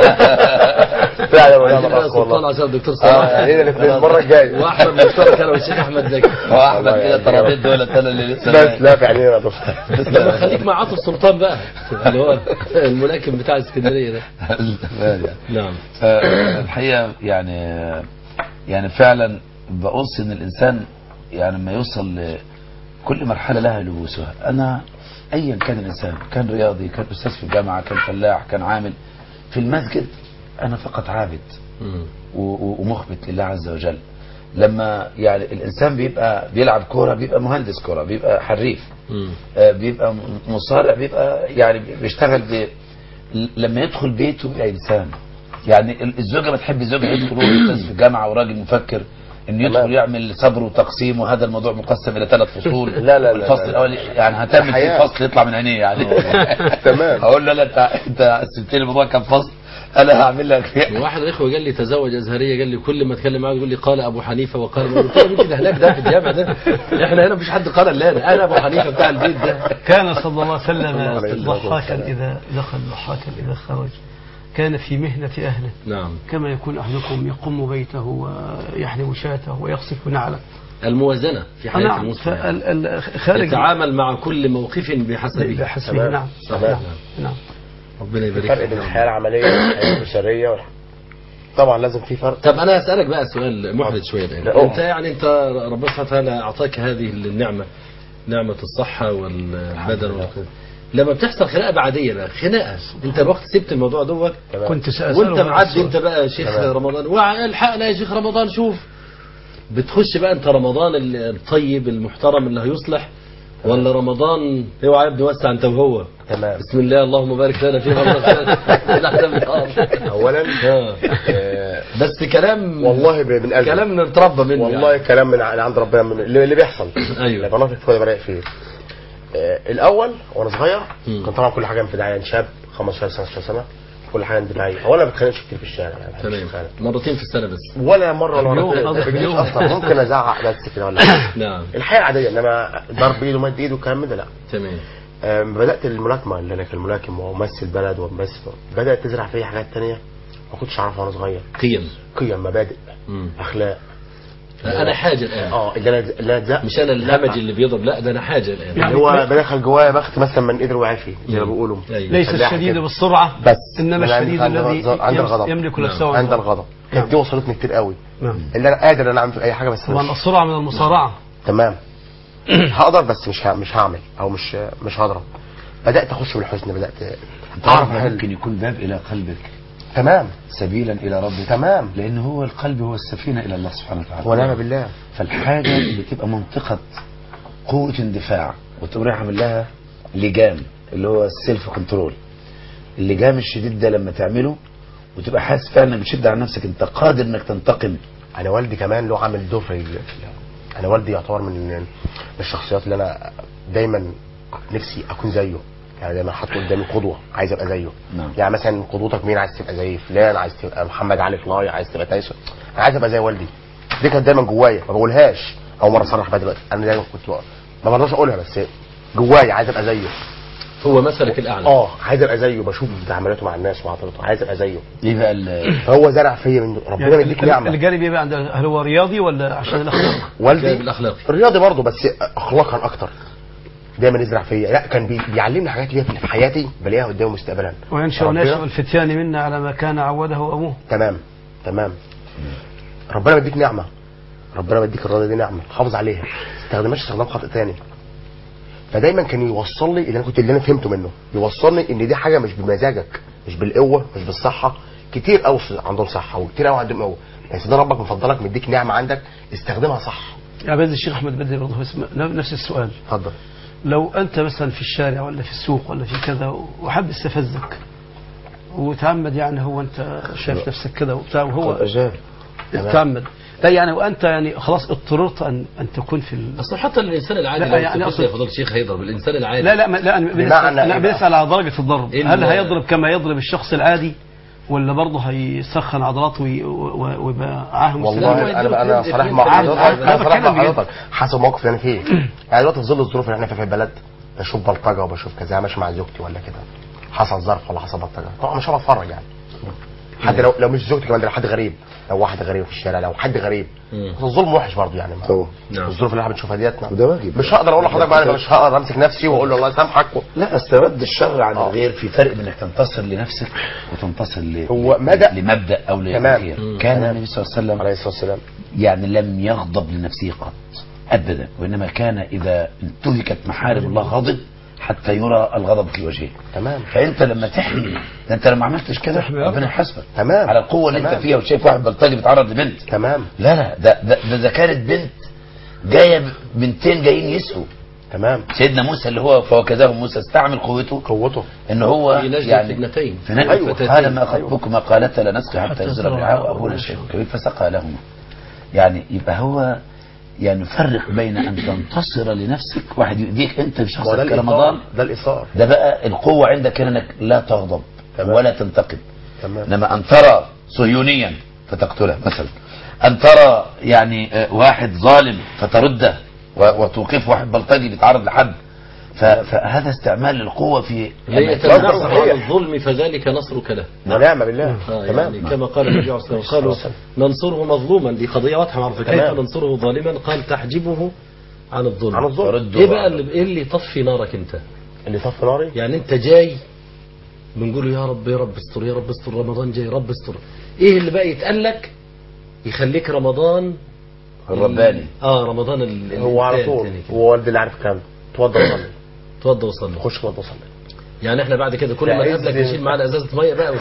فعلا والله عايزين بقى ما سلطان والله عشان الدكتور اه صلاح يعني الاثنين المره الجايه واحمد مشترك انا والشيخ احمد زكي واحمد والله كده يعني الطرفين دول انا اللي لسه بس لا في عينينا يا دكتور لما خليك مع عاطف سلطان بقى اللي هو الملاكم بتاع اسكندريه ده نعم الحقيقه يعني يعني فعلا بقص ان الانسان يعني لما يوصل ل- كل مرحله لها لبوسها انا ايا كان الانسان كان رياضي كان استاذ في الجامعه كان فلاح كان عامل في المسجد انا فقط عابد مم. و- و- ومخبت لله عز وجل لما يعني الانسان بيبقى بيلعب كوره بيبقى مهندس كوره بيبقى حريف مم. آه، بيبقى م- مصارع بيبقى يعني بيشتغل ب... لما يدخل بيته بيبقى انسان يعني ال- الزوجه بتحب زوجها يدخل وهو استاذ في الجامعه وراجل مفكر انه يدخل تمام. يعمل صبر وتقسيم وهذا الموضوع مقسم الى ثلاث فصول لا، لا، لا، والفصل لا. الاول يعني هتعمل فيه حياة. فصل يطلع من عينيه يعني تمام. هقول له لا انت انت قسمت لي الموضوع كام فصل انا هعمل لك واحد الاخوه قال لي تزوج ازهريه قال لي كل ما اتكلم معاه يقول لي قال ابو حنيفه وقال ابو قلت له مين كده هناك ده في الجامع ده احنا هنا مفيش حد قال الا انا انا ابو حنيفه بتاع البيت ده كان صلى الله عليه الله عليه وسلم الصلاة ضحاكا والسلام. إذا دخل ضحاكا إذا خرج كان في مهنة أهله نعم كما يكون أحدكم يقم بيته ويحلب شاته ويقصف نعله الموازنه في حياه نعم المسلم فال- ال- خارج يتعامل مع كل موقف بحسبه بحسبه تمام. نعم صحيح. نعم نعم ربنا يبارك فرق فيك بين يا رب. الحياه العمليه والحياه البشريه والح... طبعا لازم في فرق طب انا هسالك بقى سؤال محرج شويه لا، الان أوه. انت يعني انت ربنا سبحانه وتعالى اعطاك هذه النعمه نعمه الصحه والبدن والقوة. لما بتحصل خناقه بعديه بقى خناقه انت الوقت سبت الموضوع دوت تمام. كنت سأسأله وانت هذا معدي السؤال. انت بقى يا شيخ تمام. رمضان والحقنا يا شيخ رمضان شوف بتخش بقى انت رمضان الطيب المحترم اللي هيصلح ولا رمضان اوعى يا ابني وسع انت وهو تمام بسم الله اللهم بارك لنا فيما رزقنا اولا آه. آه، بس كلام والله ب- من قلبي كلام نتربى منه والله يعني. كلام من ع- عند ربنا من اللي اللي بيحصل ايوه المناطق كده برايق فيه آه، الاول وانا صغير مم. كان طبعا كل حاجه انفداعيه أنا شاب 15 سنه 16 سنه كل حاجه اندفاعيه اولا ما بتخانقش كتير في الشارع يعني ما بحبش تمام أتخانق. مرتين في السنه بس ولا مره ولا اليوم مرتين قصدك ما بجيش اليوم. اصلا ممكن ازعق بس كده ولا حاجة. نعم الحياه العاديه انما ضرب ايد ومد ايد والكلام من ده لا تمام آم، بدات الملاكمه اللي انا كان ملاكم وممثل بلد وممثل بدات تزرع فيا حاجات تانية ما كنتش اعرفها وانا صغير قيم قيم مبادئ مم. اخلاق انا حاجه الان اه اللي انا اللي انا اتزق مش انا الهمج اللي بيضرب لا ده انا حاجه الان يعني اللي هو بدخل جوايا بخت مثلا من قدر وعافي زي ما مم. بيقولوا أيوة. ليس فلاح الشديد كده. بالسرعة بس إنما أنا عندي- الشديد عندي الذي غضب- عندي يمس- الغضب. يملك نعم. نفسه عند وعنده. الغضب كانت دي وصلتني كتير قوي نعم اللي انا قادر ان انا اعمل في اي حاجه بس طبعا مش السرعة من المصارعة تمام هقدر بس مش ه- مش هعمل او مش مش هضرب بدات اخش بالحزن بدات تعرف اعرف ما احل ممكن يكون باب الى قلبك تمام سبيلا الى ربك تمام لان هو القلب هو السفينه الى الله سبحانه وتعالى ونعم بالله فالحاجه اللي تبقى منطقه قوه اندفاع وتقوم رايح عامل لها لجام اللي هو السيلف كنترول اللجام الشديد ده لما تعمله وتبقى حاسس فعلا بتشد على نفسك انت قادر انك تنتقم انا والدي كمان له عامل دور في في- انا والدي يعتبر من من الشخصيات اللي انا دايما نفسي اكون زيه يعني دايما حاطط قدامي قدوه عايز ابقى زيه نعم. يعني مثلا قدوتك مين عايز تبقى زي فلان عايز تبقى محمد علي كلاي عايز تبقى تايسون انا عايز ابقى زي والدي دي كانت دايما جوايا ما بقولهاش اول مره اصرح بيها دلوقتي انا دايما كنت بقى. ما برضاش اقولها بس جوايا عايز ابقى زيه هو مثلك الاعلى اه عايز ابقى زيه بشوف تعاملاته مع الناس وعطاته عايز ابقى زيه ايه بقى ال- فهو زرع فيا من ربنا يعني يديك ال- نعمه الجانب يبقى عند هل هو رياضي ولا عشان الأخلاق؟ والدي بالاخلاق رياضي برضه بس اخلاقا اكتر دايما يزرع فيا لا كان بي... بيعلمني حاجات اللي في حياتي بلاقيها قدامي مستقبلا وينشأ ربنا- ناشئ الفتيان منا على ما كان عوده أبوه تمام تمام ربنا بيديك نعمه ربنا بيديك الرضا دي نعمه حافظ عليها ما تستخدمهاش استخدام خاطئ تاني فدايما كان يوصل لي اللي انا كنت اللي انا فهمته منه يوصلني ان دي حاجه مش بمزاجك مش بالقوه مش بالصحه كتير قوي عندهم صحه وكتير قوي عندهم قوه بس ده ربك مفضلك مديك نعمه عندك استخدمها صح يا بدر الشيخ أحمد بدر برضه اسم- نفس السؤال اتفضل لو أنت مثلا في الشارع ولا في السوق ولا في كذا وحد استفزك وتعمد يعني هو أنت شايف نفسك كده وبتاع وهو اجاب تعمد لا يعني وأنت يعني خلاص اضطررت أن أن تكون في ال... اصل حتى الانسان العادي لا، لو يعني استفز أقصد- يا فضيله الشيخ هيضرب الانسان العادي لا لا ما- لا أنا بنسأل, بمعنى لا إيه بقى؟ بنسأل على درجة الضرب إن- هل هيضرب كما يضرب الشخص العادي ولا برضه هيسخن عضلاته وي- و- ويبقى عاهم لا، هو والله انا يديله انا اتنين- صريح اتنين مع عادي. حضرتك أنا انا صريح بتكلم مع بجد. حضرتك حسب الموقف اللي انا فيه يعني دلوقتي في ظل الظروف اللي احنا فيها في البلد بشوف بلطجه وبشوف كذا ماشي مع زوجتي ولا كده حصل ظرف ولا حصل بلطجه طبعا مش هبقى اتفرج يعني حتى لو لو مش زوجتي كمان ده لو حد غريب لو واحد غريب في الشارع لو حد غريب مم. بس الظلم وحش برضه يعني طبعا. نعم. الظروف اللي احنا بنشوفها ديت وده واجب. مش هقدر اقول لحضرتك بقى انا مش هقدر امسك نفسي واقول له الله يسامحك لا استرد الشر عن آه. الغير في فرق بين انك تنتصر لنفسك وتنتصر ل... هو ل- مدى- لمبدا او تمام. لغير مم. كان تمام. النبي صلى الله عليه وسلم عليه الصلاه والسلام يعني لم يغضب لنفسه قط ابدا وانما كان اذا انتهكت محارم الله غضب حتى يرى الغضب في وجهه تمام فانت لما تحمي ده انت لو ما عملتش كده ربنا يحاسبك تمام. على القوه اللي انت تمام. فيها وشايف واحد بلطجي بيتعرض لبنت تمام لا لا ده ده ده اذا كانت بنت جايه ب- بنتين جايين يسقوا تمام سيدنا موسى اللي هو فوكزه موسى استعمل قوته قوته ان هو في نجدة يعني ابنتين في نجد أيوة. أيوة. قال ما خطبكما قالتا لا نسقي حتى حتى يصدر يصدر الرعاء الرعاء وابونا وأبونا شيخ شيخ. كبير فسقى لهما يعني يبقى هو يعني يفرق بين ان تنتصر لنفسك واحد يؤذيك انت ما هو بشخصك ده كرمضان الايثار ده الايثار ده بقى القوة عندك انك لا تغضب تمام. ولا تنتقد تمام انما ان ترى صهيونيا فتقتله مثلا ان ترى يعني آه، واحد ظالم فترده و- وتوقف واحد بلطجي بيتعرض لحد ف- فهذا استعمال القوة في هي أماكن- تنصر صحيح. على الظلم فذلك نصرك له ونعم بالله آه تمام يعني كما قال النبي عليه الصلاه والسلام قالوا ننصره مظلوما دي قضيه واضحه معروفه كيف تمام. ننصره ظالما قال تحجبه عن الظلم عن الظلم فرد ايه بقى اللي ايه اللي يطفي نارك انت اللي طفى ناري يعني انت جاي بنقول يا رب يا رب استر يا رب استر رمضان جاي يا رب استر ايه اللي بقى يتقال لك يخليك رمضان الرباني اه رمضان ال- هو على الإنسان طول تاني كده. هو والدي اللي عارف الكلام ده اتوضى وصلي اتوضى وصلي خش اتوضى وصلي يعني احنا بعد كده كل لا، ما عز- نقابلك نشيل معانا ازازه ميه بقى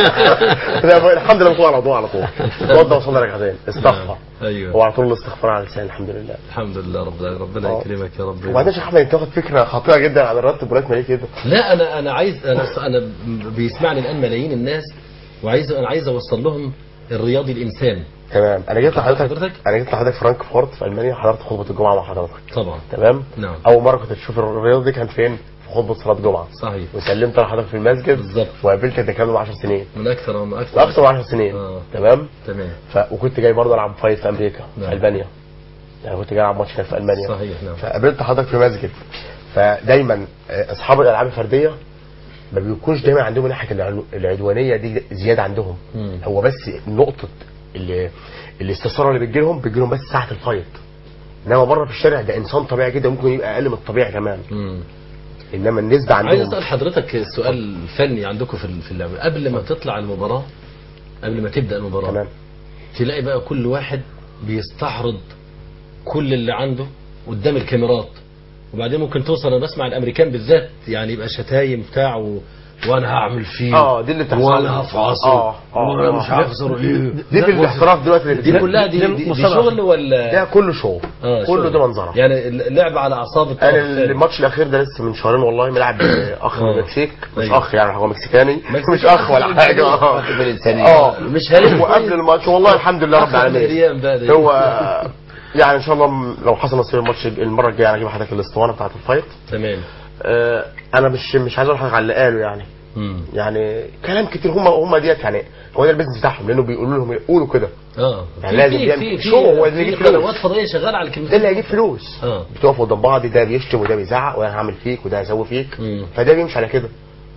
لا الحمد لله بطوع على طول على طول اتوضى وصلي ركعتين استغفر ايوه هو على طول الاستغفار على لساني الحمد لله الحمد لله رب العالمين ربنا آه. يكرمك يا رب وبعدين يا شيخ احمد انت واخد فكره خطيره جدا عن الرتب ولاد ليه كده لا انا انا عايز انا انا بيسمعني الان ملايين الناس وعايز انا عايز اوصل لهم الرياضي الانسان تمام انا جيت لحضرتك حضرتك؟ انا جيت لحضرتك فرانكفورت في المانيا حضرت خطبه الجمعه مع حضرتك طبعا تمام نعم. اول مره كنت تشوف الرياضه دي كان فين في خطبه صلاه جمعه صحيح وسلمت على حضرتك في المسجد بالظبط. وقابلتك ده كان من 10 سنين من اكثر من اكثر اكثر من 10 سنين آه. تمام تمام ف... وكنت جاي برضه العب فايت في امريكا نعم. في المانيا يعني كنت جاي العب ماتش هناك في المانيا صحيح نعم فقابلت حضرتك في مسجد فدايما آه، اصحاب الالعاب الفرديه ما بيكونش دايما عندهم ناحيه العلو- العدوانيه دي زياده عندهم مم. هو بس نقطه اللي الاستثاره اللي بتجي لهم بتجي لهم بس ساعه الفايت انما بره في الشارع ده انسان طبيعي جدا ممكن يبقى اقل من الطبيعي كمان مم. انما النسبه عايز عندهم اسال حضرتك سؤال فني عندكم في في اللعبه قبل ما تطلع المباراه قبل ما تبدا المباراه تمام تلاقي بقى كل واحد بيستعرض كل اللي عنده قدام الكاميرات وبعدين ممكن توصل انا بسمع الامريكان بالذات يعني يبقى شتايم بتاع و... وانا هعمل فيه اه دي اللي بتحصل وانا هفعصه اه اه وانا آه. مش هخسر ايه دي في الاحتراف دلوقتي اللي دي بتجي. كلها دي, دي, دي مصارعة. شغل ولا ده كله شو آه، كله شغل. ده منظره يعني اللعب على اعصاب الطرف انا الثاني. الماتش الاخير ده لسه من شهرين والله ملعب اخ من آه. المكسيك مش أيوة. اخ يعني هو مكسيكاني مكسيكي. مش اخ ولا حاجه اه بالإنسانية. اه مش هارب وقبل الماتش والله الحمد لله رب أخذ العالمين الأيام بقى دي. هو يعني ان شاء الله م- لو حصل نصيب الماتش المره الجايه انا اجيب حضرتك الاسطوانه بتاعت الفايت تمام آه، انا مش مش عايز اقول لحضرتك على اللي قاله يعني مم. يعني كلام كتير هم هم ديت يعني هو ده البيزنس بتاعهم لانه بيقولوا لهم يقولوا كده اه يعني لازم في يعمل في في شو هو اللي في يجيب فلوس. قنوات فضائيه شغاله على ده الكلمتين اللي هيجيب فلوس اه بتقفوا قدام بعض ده بيشتم وده بيزعق وانا هعمل فيك وده هسوي فيك مم. فده بيمشي على كده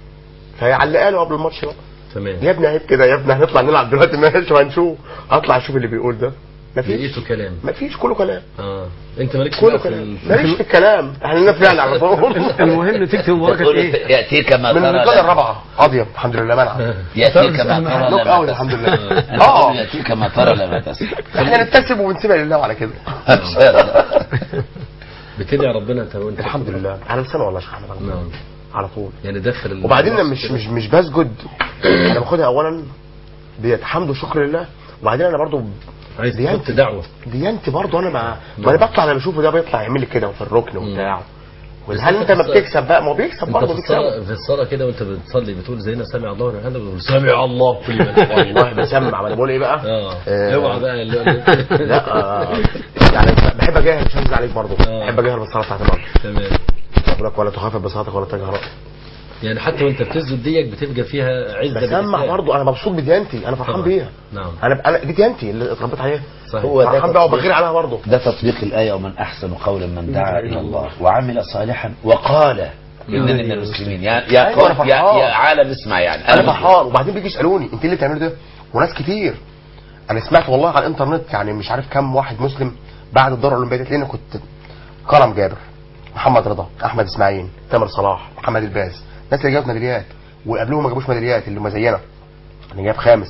فعلى اللي قاله قبل الماتش بقى تمام يا ابني عيب كده يا ابني هنطلع نلعب دلوقتي ماشي وهنشوف اطلع اشوف اللي بيقول ده مفيش لقيته كلام مفيش كله كلام اه انت مالكش كله بقى في كلام ال- ماليش في الكلام احنا لنا فعل على طول المهم نتيجه المباراه كانت تقول ايه؟ يأتيك ما من ترى القاعده لا- الرابعه اضيب الحمد لله منع يأتيك ما ترى نوك لا اوت ما الحمد تسمع. لله أنا اه أقول يأتيك ما ترى لا ما تسمع احنا نبتسم ونسيبها لله على كده إن شاء الله. بتدعي ربنا انت وانت الحمد لله على لسان والله يا شيخ احمد نعم على طول يعني دخل ال- وبعدين انا مش مش مش بسجد انا باخدها اولا ديت حمد وشكر لله وبعدين انا برضو عايز ديانتي. تحط دعوه ديانتي برضو انا ما ما انا بطلع انا بشوفه ده بيطلع يعمل لي كده وفي الركن وبتاع بس هل أنت انت ما في الصلاة- بتكسب بقى ما هو بيكسب انت برضه في بيكسب الصلاه في الصلاه كده وانت بتصلي بتقول زينا سمع الله ولمن حمده بتقول سمع الله كل من والله بسمع ما انا بقول ايه بقى اه آه، اوعى بقى اللي- لا آه، يعني بحب اجاهر مش هنزل عليك برضه آه. بحب اجاهر بالصلاه بتاعت المغرب تمام بقول لك ولا تخافت بصلاتك ولا تجهر يعني حتى وانت بتسجد ديك بتبقى فيها عزه بسمع بالإسلام. برضه انا مبسوط بديانتي انا فرحان طبعا. بيها نعم انا انا دي ديانتي اللي اتربيت عليها صحيح. هو ده فرحان بيها تطبيق. وبغير عليها برضه ده تطبيق الآية ومن أحسن قولا من دعا إلى الله وعمل صالحا وقال إنني من المسلمين يا يا أيوة، أنا قوم- يا, فرحان. يا عالم اسمع يعني انا مسلم. فرحان وبعدين بيجي يسالوني انت إيه اللي بتعمله ده وناس كتير انا سمعت والله على الانترنت يعني مش عارف كم واحد مسلم بعد الدورة الاولمبيه دي لان كنت كرم جابر محمد رضا احمد اسماعيل تامر صلاح محمد الباز الناس اللي جابت ميداليات وقبلهم ما جابوش ميداليات اللي هم زينا انا جايب خامس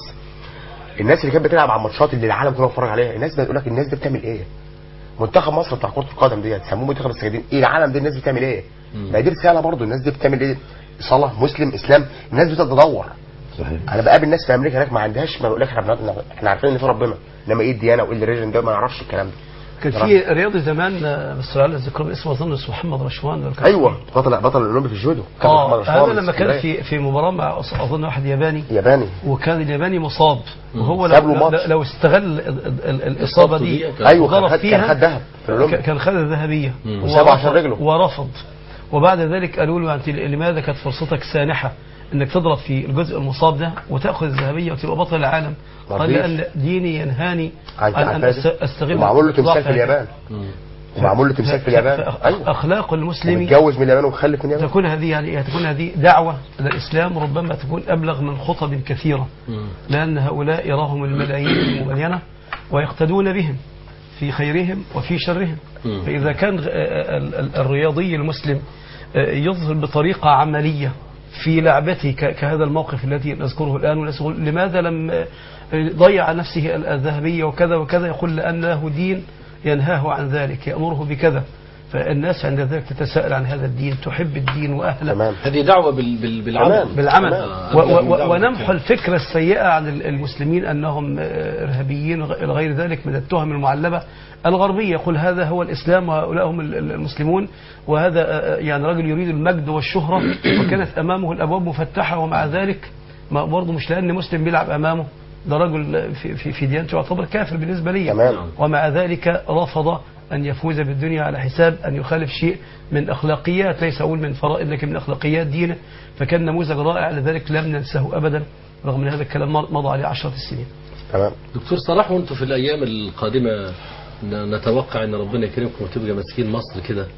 الناس اللي كانت بتلعب على الماتشات اللي العالم كله بيتفرج عليها الناس بتقول لك الناس دي بتعمل ايه منتخب مصر بتاع كره القدم ديت سموه منتخب السجادين ايه العالم دي الناس بتعمل ايه ما دي رساله برضه الناس دي بتعمل ايه صلاه مسلم اسلام الناس بتتدور صحيح انا بقابل ناس في امريكا هناك ما عندهاش ما بقول لك احنا بنقعد- احنا عارفين ان في ربنا انما ايه الديانه وايه الريجن ده ما نعرفش الكلام ده كان في رياضي زمان آه، بس على الذكر اسمه اظن اسمه محمد رشوان ولا كان- ايوه بطل بطل الاولمبي في الجودو كان محمد اه رشوان هذا من لما كان اسكندرية. في في مباراه مع أص- اظن واحد ياباني ياباني وكان الياباني مصاب وهو ساب له لو, ماتش. لو استغل ال- ال- ال- الاصابه دي إصابته دي ايوه كان وضرب خد كان فيها خد ذهب في ك- الاولمبي كان خد الذهبيه وسابه عشان ورفض- رجله. ورفض وبعد ذلك قالوا له انت لماذا كانت فرصتك سانحه انك تضرب في الجزء المصاب ده وتاخذ الذهبيه وتبقى بطل العالم ما قال فيش. لان ديني ينهاني عن عن ان عن- أست- استغل ومعمول له تمثال ضعف في اليابان ومعمول له تمثال في اليابان ايوه اخلاق المسلم ومتجوز من اليابان ومخلف من اليابان تكون هذه يعني تكون هذه دعوة إلى الإسلام ربما تكون أبلغ من خطب كثيرة لأن هؤلاء يراهم الملايين المبينة ويقتدون بهم في خيرهم وفي شرهم مم. فإذا كان ال- ال- الرياضي المسلم آه، يظهر بطريقة عملية في لعبته ك- كهذا الموقف الذي نذكره الآن والناس يقول لماذا لم آه، ضيع نفسه ال- الذهبية وكذا وكذا يقول لأن له دين ينهاه عن ذلك يأمره بكذا فالناس عند ذلك تتساءل عن هذا الدين تحب الدين وأهله تمام هذه دعوه بال... بال... بالعمل تمام. بالعمل تمام. و- أبدأ من و- دعوة ونمحو بالكلام. الفكرة السيئة عن ال- المسلمين أنهم آه، إرهابيين وغ- إلى غير ذلك من التهم المعلبة الغربية يقول هذا هو الإسلام وهؤلاء هم ال- ال- المسلمون وهذا آه، يعني رجل يريد المجد والشهرة وكانت أمامه الأبواب مفتحة ومع ذلك ما برضه مش لأن مسلم بيلعب أمامه ده رجل في, في, في ديانته يعتبر كافر بالنسبة لي تمام. ومع ذلك رفض أن يفوز بالدنيا على حساب أن يخالف شيء من أخلاقيات ليس أقول من فرائض لكن من أخلاقيات دينه فكان نموذج رائع لذلك لم ننساه أبدا رغم أن هذا الكلام مر- مضى عليه عشرة السنين تمام دكتور صلاح وانتم في الايام القادمه ن- نتوقع ان ربنا يكرمكم وتبقى ماسكين مصر كده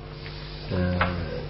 آه،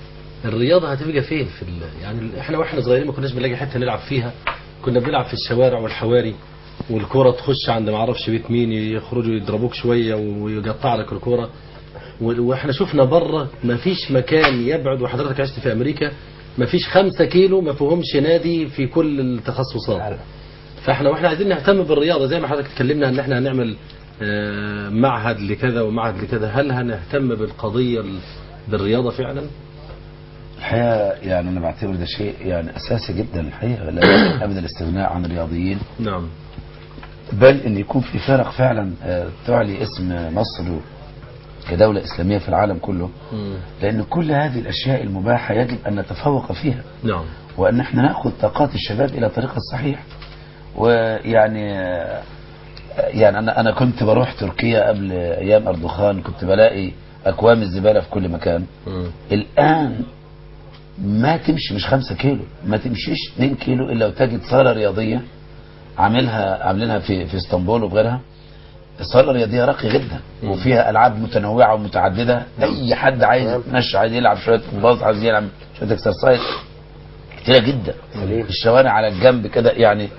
الرياضه هتبقى فين في ال... يعني ال- احنا واحنا صغيرين ما كناش بنلاقي حته نلعب فيها كنا بنلعب في الشوارع والحواري والكرة تخش عند ما اعرفش بيت مين يخرجوا يضربوك شوية ويقطع لك الكرة و- واحنا شفنا بره ما فيش مكان يبعد وحضرتك عشت في امريكا ما فيش خمسة كيلو ما فيهمش نادي في كل التخصصات فاحنا واحنا عايزين نهتم بالرياضة زي ما حضرتك اتكلمنا ان احنا هنعمل آه، معهد لكذا ومعهد لكذا هل هنهتم بالقضية ال- بالرياضة فعلا؟ الحقيقة يعني أنا بعتبر ده شيء يعني أساسي جدا الحقيقة لا يمكن أبدا الاستغناء عن الرياضيين نعم بل أن يكون في فرق فعلا آه، تعلي اسم مصر كدولة إسلامية في العالم كله مم. لأن كل هذه الأشياء المباحة يجب أن نتفوق فيها نعم وأن احنا نأخذ طاقات الشباب إلى طريق الصحيح ويعني يعني أنا أنا كنت بروح تركيا قبل أيام أردوغان كنت بلاقي أكوام الزبالة في كل مكان مم. الآن ما تمشي مش خمسة كيلو ما تمشيش 2 كيلو إلا وتجد صالة رياضية عاملها عاملينها في في اسطنبول وغيرها الصالة الرياضية راقية جدا وفيها ألعاب متنوعة ومتعددة أي حد عايز يتمشى عايز يلعب شوية باص عايز يلعب شوية اكسرسايز كتيرة جدا سليم. الشوارع على الجنب كده يعني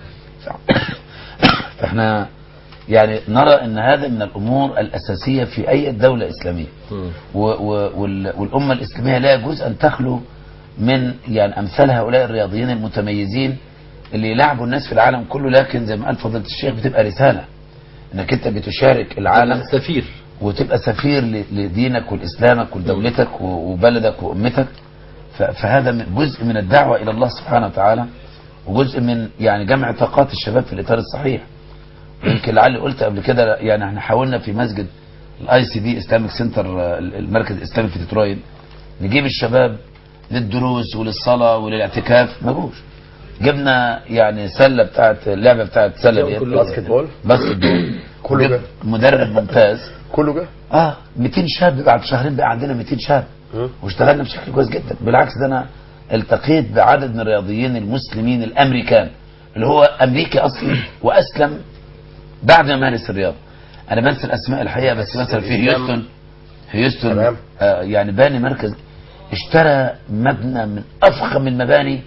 فاحنا يعني نرى ان هذا من الامور الاساسيه في اي دوله اسلاميه مم. و و وال والامه الاسلاميه لا يجوز ان تخلو من يعني امثال هؤلاء الرياضيين المتميزين اللي يلعبوا الناس في العالم كله لكن زي ما قال فضيله الشيخ بتبقى رساله انك انت بتشارك العالم سفير وتبقى سفير ل- لدينك ولاسلامك ولدولتك و- وبلدك وامتك ف- فهذا من- جزء من الدعوه الى الله سبحانه وتعالى وجزء من يعني جمع طاقات الشباب في الاطار الصحيح يمكن لعلي قلت قبل كده يعني احنا حاولنا في مسجد الاي سي دي اسلامك سنتر المركز الاسلامي في ديترويت نجيب الشباب للدروس وللصلاه وللاعتكاف ما جوش جبنا يعني سله بتاعت اللعبه بتاعت سله ديت باسكت بول باسكت بول كله وجبنا جه. مدرب ممتاز كله جه اه 200 شاب بعد شهرين بقى عندنا 200 شاب مم. واشتغلنا بشكل كويس جدا بالعكس ده انا التقيت بعدد من الرياضيين المسلمين الامريكان اللي هو امريكي اصلي واسلم بعد ما مارس الرياضه انا بنسى الاسماء الحقيقه بس مثلا في هيوستن هيوستن تمام. آه يعني باني مركز اشترى مبنى من افخم المباني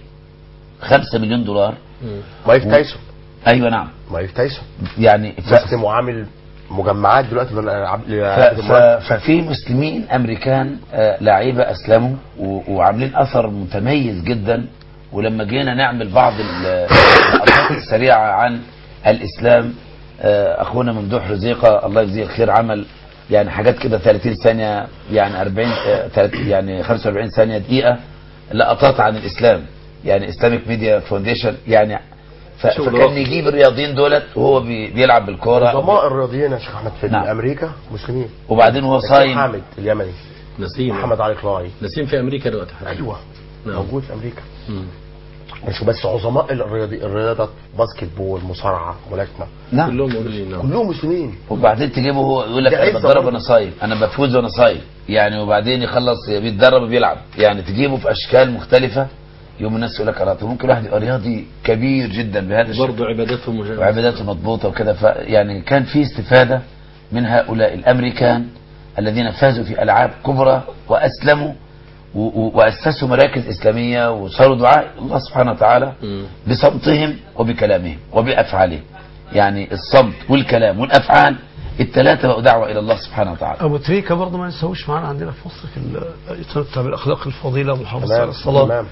5 مليون دولار مايك تايسون ايوه نعم مايك تايسون يعني ف... مسلم وعامل مجمعات دلوقتي للألعاب ف... للألعاب ف... المرأة. ففي مسلمين امريكان آه، لعيبه اسلموا و... وعاملين اثر متميز جدا ولما جينا نعمل بعض ال- الأبحاث السريعه عن الاسلام آه، اخونا ممدوح رزيقه الله يجزيه الخير عمل يعني حاجات كده 30 ثانيه يعني 40 آه، تلات- يعني 45 ثانيه دقيقه لقطات عن الاسلام يعني اسلامك ميديا فاونديشن يعني ف... شغل فكان راقي. يجيب الرياضيين دولت وهو بي... بيلعب بالكوره ضماء الرياضيين يا شيخ احمد في نعم. امريكا مسلمين وبعدين وهو دكتور صايم حامد اليمني نسيم محمد علي قلاعي نسيم في امريكا دلوقتي حضرتك. ايوه نعم. موجود في امريكا مم. مش بس عظماء الرياضي الرياضات باسكت بول مصارعه ملاكمه نعم كلهم مؤمنين نعم كلهم مسلمين وبعدين تجيبه هو يقول لك ده انا عزة بتدرب برضه. وانا صايم انا بفوز وانا صايم يعني وبعدين يخلص بيتدرب وبيلعب يعني تجيبه في اشكال مختلفه يوم الناس يقول لك على طول ممكن واحد يبقى رياضي كبير جدا بهذا الشكل برضه عباداتهم وج- وعباداته مضبوطه وكده فيعني كان في استفاده من هؤلاء الامريكان الذين فازوا في العاب كبرى واسلموا و- و- واسسوا مراكز اسلاميه وصاروا دعاء الله سبحانه وتعالى مم. بصمتهم وبكلامهم وبافعالهم يعني الصمت والكلام والافعال الثلاثه بقوا دعوه الى الله سبحانه وتعالى ابو تريكه برضه ما نسويش معانا عندنا في مصر في ال- يتمتع بالاخلاق الفضيله والمحافظه على تمام الصلاه تمام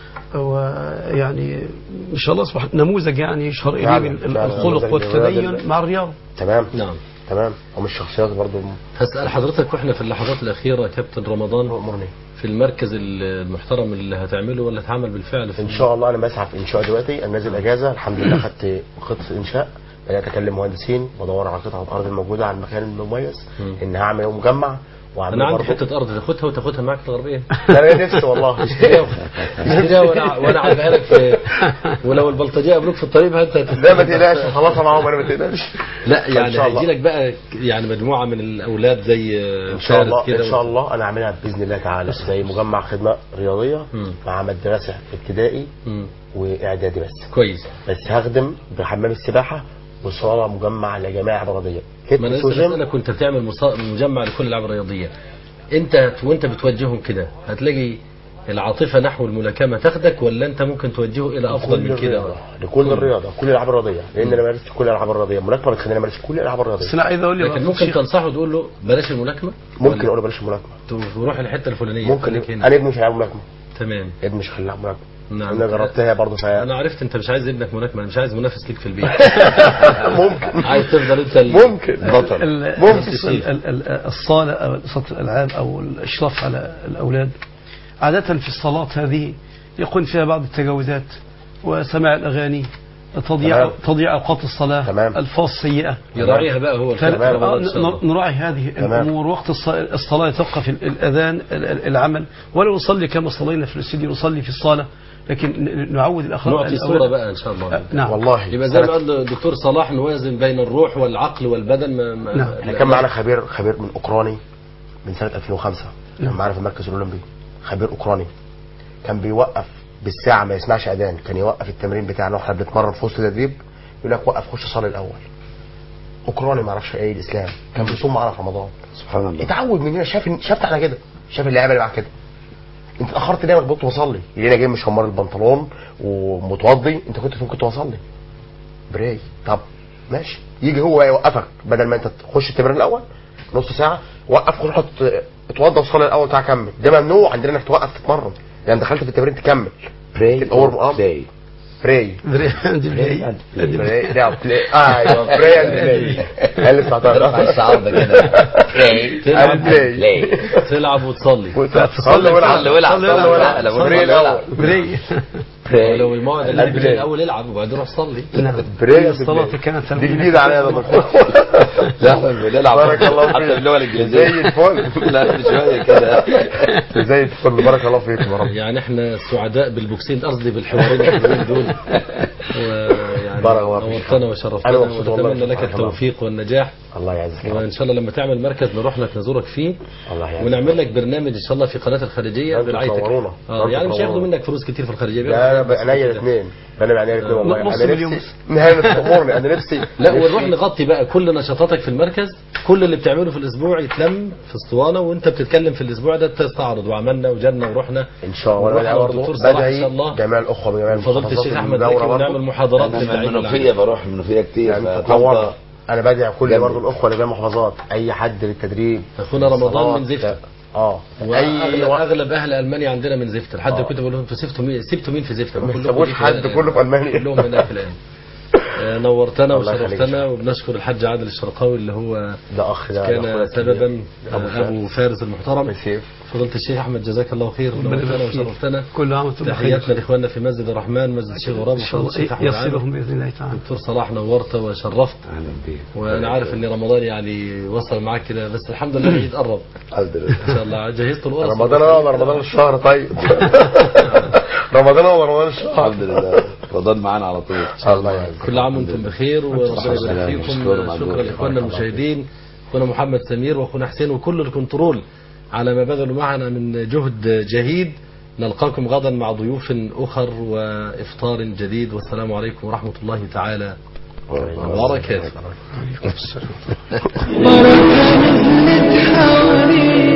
ويعني ان شاء الله اصبح نموذج يعني يشهر اليه فعلا، بال- فعلا، الخلق نموذج والتدين للرياضة. مع الرياضه تمام نعم تمام ومن الشخصيات برضو هسأل حضرتك واحنا في اللحظات الأخيرة كابتن رمضان مأمرني في المركز المحترم اللي هتعمله ولا هتعمل بالفعل في ان شاء الله انا بسعى في انشاء دلوقتي انا نازل اجازه الحمد لله خدت خطه انشاء بدات اكلم مهندسين بدور على قطعه الارض الموجوده على المكان المميز مم. ان هعمل مجمع واعمل أنا عندي برضه- حتة أرض تاخدها وتاخدها معاك في الغربية لا انا نفسي والله اشتريها وانا وانا اعملها لك في ولو البلطجيه قابلوك في الطريق بقى انت هت- لا ما تقلقش خلاص معاهم انا ما تقلقش لا يعني شاء الله. هيجي لك بقى يعني مجموعه من الاولاد زي ان شاء فارس الله كده ان شاء الله انا اعملها باذن الله تعالى زي مجمع خدمه رياضيه مم. مع مدرسه ابتدائي مم. واعدادي بس كويس بس هخدم بحمام السباحه وصاله مجمع لجماعه عباديه ما انا لسه بسالك وانت بتعمل مصا- مجمع لكل الالعاب الرياضيه انت وانت بتوجههم كده هتلاقي العاطفة نحو الملاكمة تاخدك ولا أنت ممكن توجهه إلى أفضل من كده الرياضة. لكل الرياضه كل الالعاب الرياضيه لان انا مارست كل الالعاب الرياضيه الملاكمه بتخليني امارس كل الالعاب الرياضيه بس انا عايز اقول لي لكن بقى ممكن شيخ، تنصحه تقول له بلاش الملاكمة ممكن اقول له بلاش الملاكمه وروح الحتة الفلانية ممكن خليك هنا انا ابني مش هيلعب ملاكمه تمام ابني مش هيلعب ملاكمه نعم انا جربتها برضه ف أنا عرفت أنت مش عايز ابنك ملاكمة أنا مش عايز منافس ليك في البيت ممكن عايز تفضل أنت ال- ممكن بطل ال- ممكن ال- ال- ال- الصالة أو صالة الألعاب أو الإشراف على الأولاد عادة في الصلاة هذه يكون فيها بعض التجاوزات وسماع الأغاني تضييع تمام. تضييع أوقات الصلاة تمام. ألفاظ سيئة يراعيها بقى هو فل- الكلام آه، إن شاء الله. ن- نراعي هذه تمام. الأمور وقت الص- الصلاة يتوقف ال- الأذان ال- ال- العمل ولا نصلي كما صلينا في الاستديو نصلي في الصالة لكن ن- نعود الأخلاق نعطي الأولاد. صورة بقى إن شاء الله آه، نعم والله يبقى زي ما أنا- قال الدكتور صلاح نوازن بين الروح والعقل والبدن ما ما نعم. احنا كان معانا خبير خبير من اوكراني من سنه 2005 كان نعم. معانا في المركز الاولمبي خبير اوكراني كان بيوقف بالساعه ما يسمعش اذان كان يوقف التمرين بتاعنا واحنا بنتمرن في وسط تدريب يقول لك وقف خش صلي الاول اوكراني ما يعرفش ايه الاسلام كان بيصوم معانا في رمضان سبحان الله اتعود مننا شاف شاف احنا كده شاف اللعيبه اللي معاه كده انت اتاخرت ليه انا كنت بصلي ليه جاي مشمر البنطلون ومتوضي انت كنت فين كنت بصلي براي طب ماشي يجي هو يوقفك بدل ما انت تخش التمرين الاول نص ساعه وقف روح ات- اتوضى وصلي الاول تعالى كمل ده ممنوع عندنا انك توقف تتمرن يعني دخلت في التمرين تكمل براي تبقى warm up. بلاي براي عندي بلاي. براي لا بلاي ايوه براي اند بلاي قال لي ارفع الشعار ده كده براي تلعب بلاي تلعب وتصلي صلي والعب صلي والعب صلي صلي والعب والعب براي الاول بري ولو الموعد اللي البلاي. الاول العب وبعدين روح صلي نعم براي الصلاة كانت دي جديده عليا يا دكتور لا احنا بنلعب بارك الله فيك. حتى باللغه الانجليزيه زي الفل لا شويه كده زي الفل بارك الله فيكم يا رب يعني احنا سعداء بالبوكسين قصدي بالحوارين الحلوين دول ويعني بارك الله فيك. نورتنا وشرفتنا أنا مبسوط والله. ونتمنى لك بارك الله. التوفيق والنجاح الله يعزك يا رب وان شاء الله لما تعمل مركز نروح لك نزورك فيه الله يعزك ونعمل لك برنامج ان شاء الله في قناه الخارجيه أنتوا برعايتك تنورونا. اه أنتوا يعني مش هياخدوا تنورونا. منك فلوس كتير في الخارجيه لا انا بياخدوا بعينيا كده. الاثنين انا بعينيا الاثنين والله نص انا مليون نفسي نهاية تأمرني انا نفسي لا نفسي- ونروح نغطي بقى كل نشاطاتك في المركز كل اللي بتعمله في الاسبوع يتلم في اسطوانه وانت بتتكلم في الاسبوع ده تستعرض وعملنا وجالنا ورحنا ان شاء الله ونروح انا على برضه الدكتور صلاح ان بدعي شاء الله جميع الاخوه بجميع وفضيله المحافظات الشيخ احمد المجاورة زكي برضه. ونعمل محاضرات انا للعيبه المنوفيه بروح المنوفيه كتير يعني فطنطا تنورنا انا بدعي كل جنبي. برضه الاخوه اللي جميع المحافظات اي حد للتدريب اخونا رمضان صلاة، من زفت اه اي واغلب وقت اغلب اهل المانيا عندنا من زفت لحد آه. كنت بقول لهم انتوا سبتوا مين سبتوا مين في زفت ما كلهم سابوش هناك حد، الآن. كله في ألمانيا. كلهم هناك الان آه، نورتنا الله يخليك. وشرفتنا وبنشكر الحاج عادل الشرقاوي اللي هو ده اخ ده كان أخويا سببا الكبير. أبو آه، ابو فارس المحترم سيف فضيله الشيخ احمد جزاك الله خير ربنا نورتنا يبارك فيك. وشرفتنا كل عام وانتم بخير تحياتنا لاخواننا في مسجد الرحمن مسجد الشيخ غراب ان شاء وفضيله الشيخ الله احمد عامر يصلهم باذن الله تعالى دكتور صلاح نورت وشرفت اهلا بيك وانا عارف ان رمضان يعني وصل معاك كده بس الحمد لله العيد قرب الحمد لله ان شاء الله جهزت الورق رمضان اه ولا رمضان الشهر طيب رمضان اه ولا رمضان الشهر الحمد لله رمضان معانا على طول الله يعزك كل عام وانتم بخير وربنا يبارك السلام. فيكم مشكور مع شكرا الدور. لاخواننا المشاهدين اخونا محمد سمير واخونا حسين وكل الكنترول على ما بذلوا معنا من جهد جهيد نلقاكم غدا مع ضيوف اخر وافطار جديد والسلام عليكم ورحمه الله تعالى وبركاته بركة نزلت حوالينا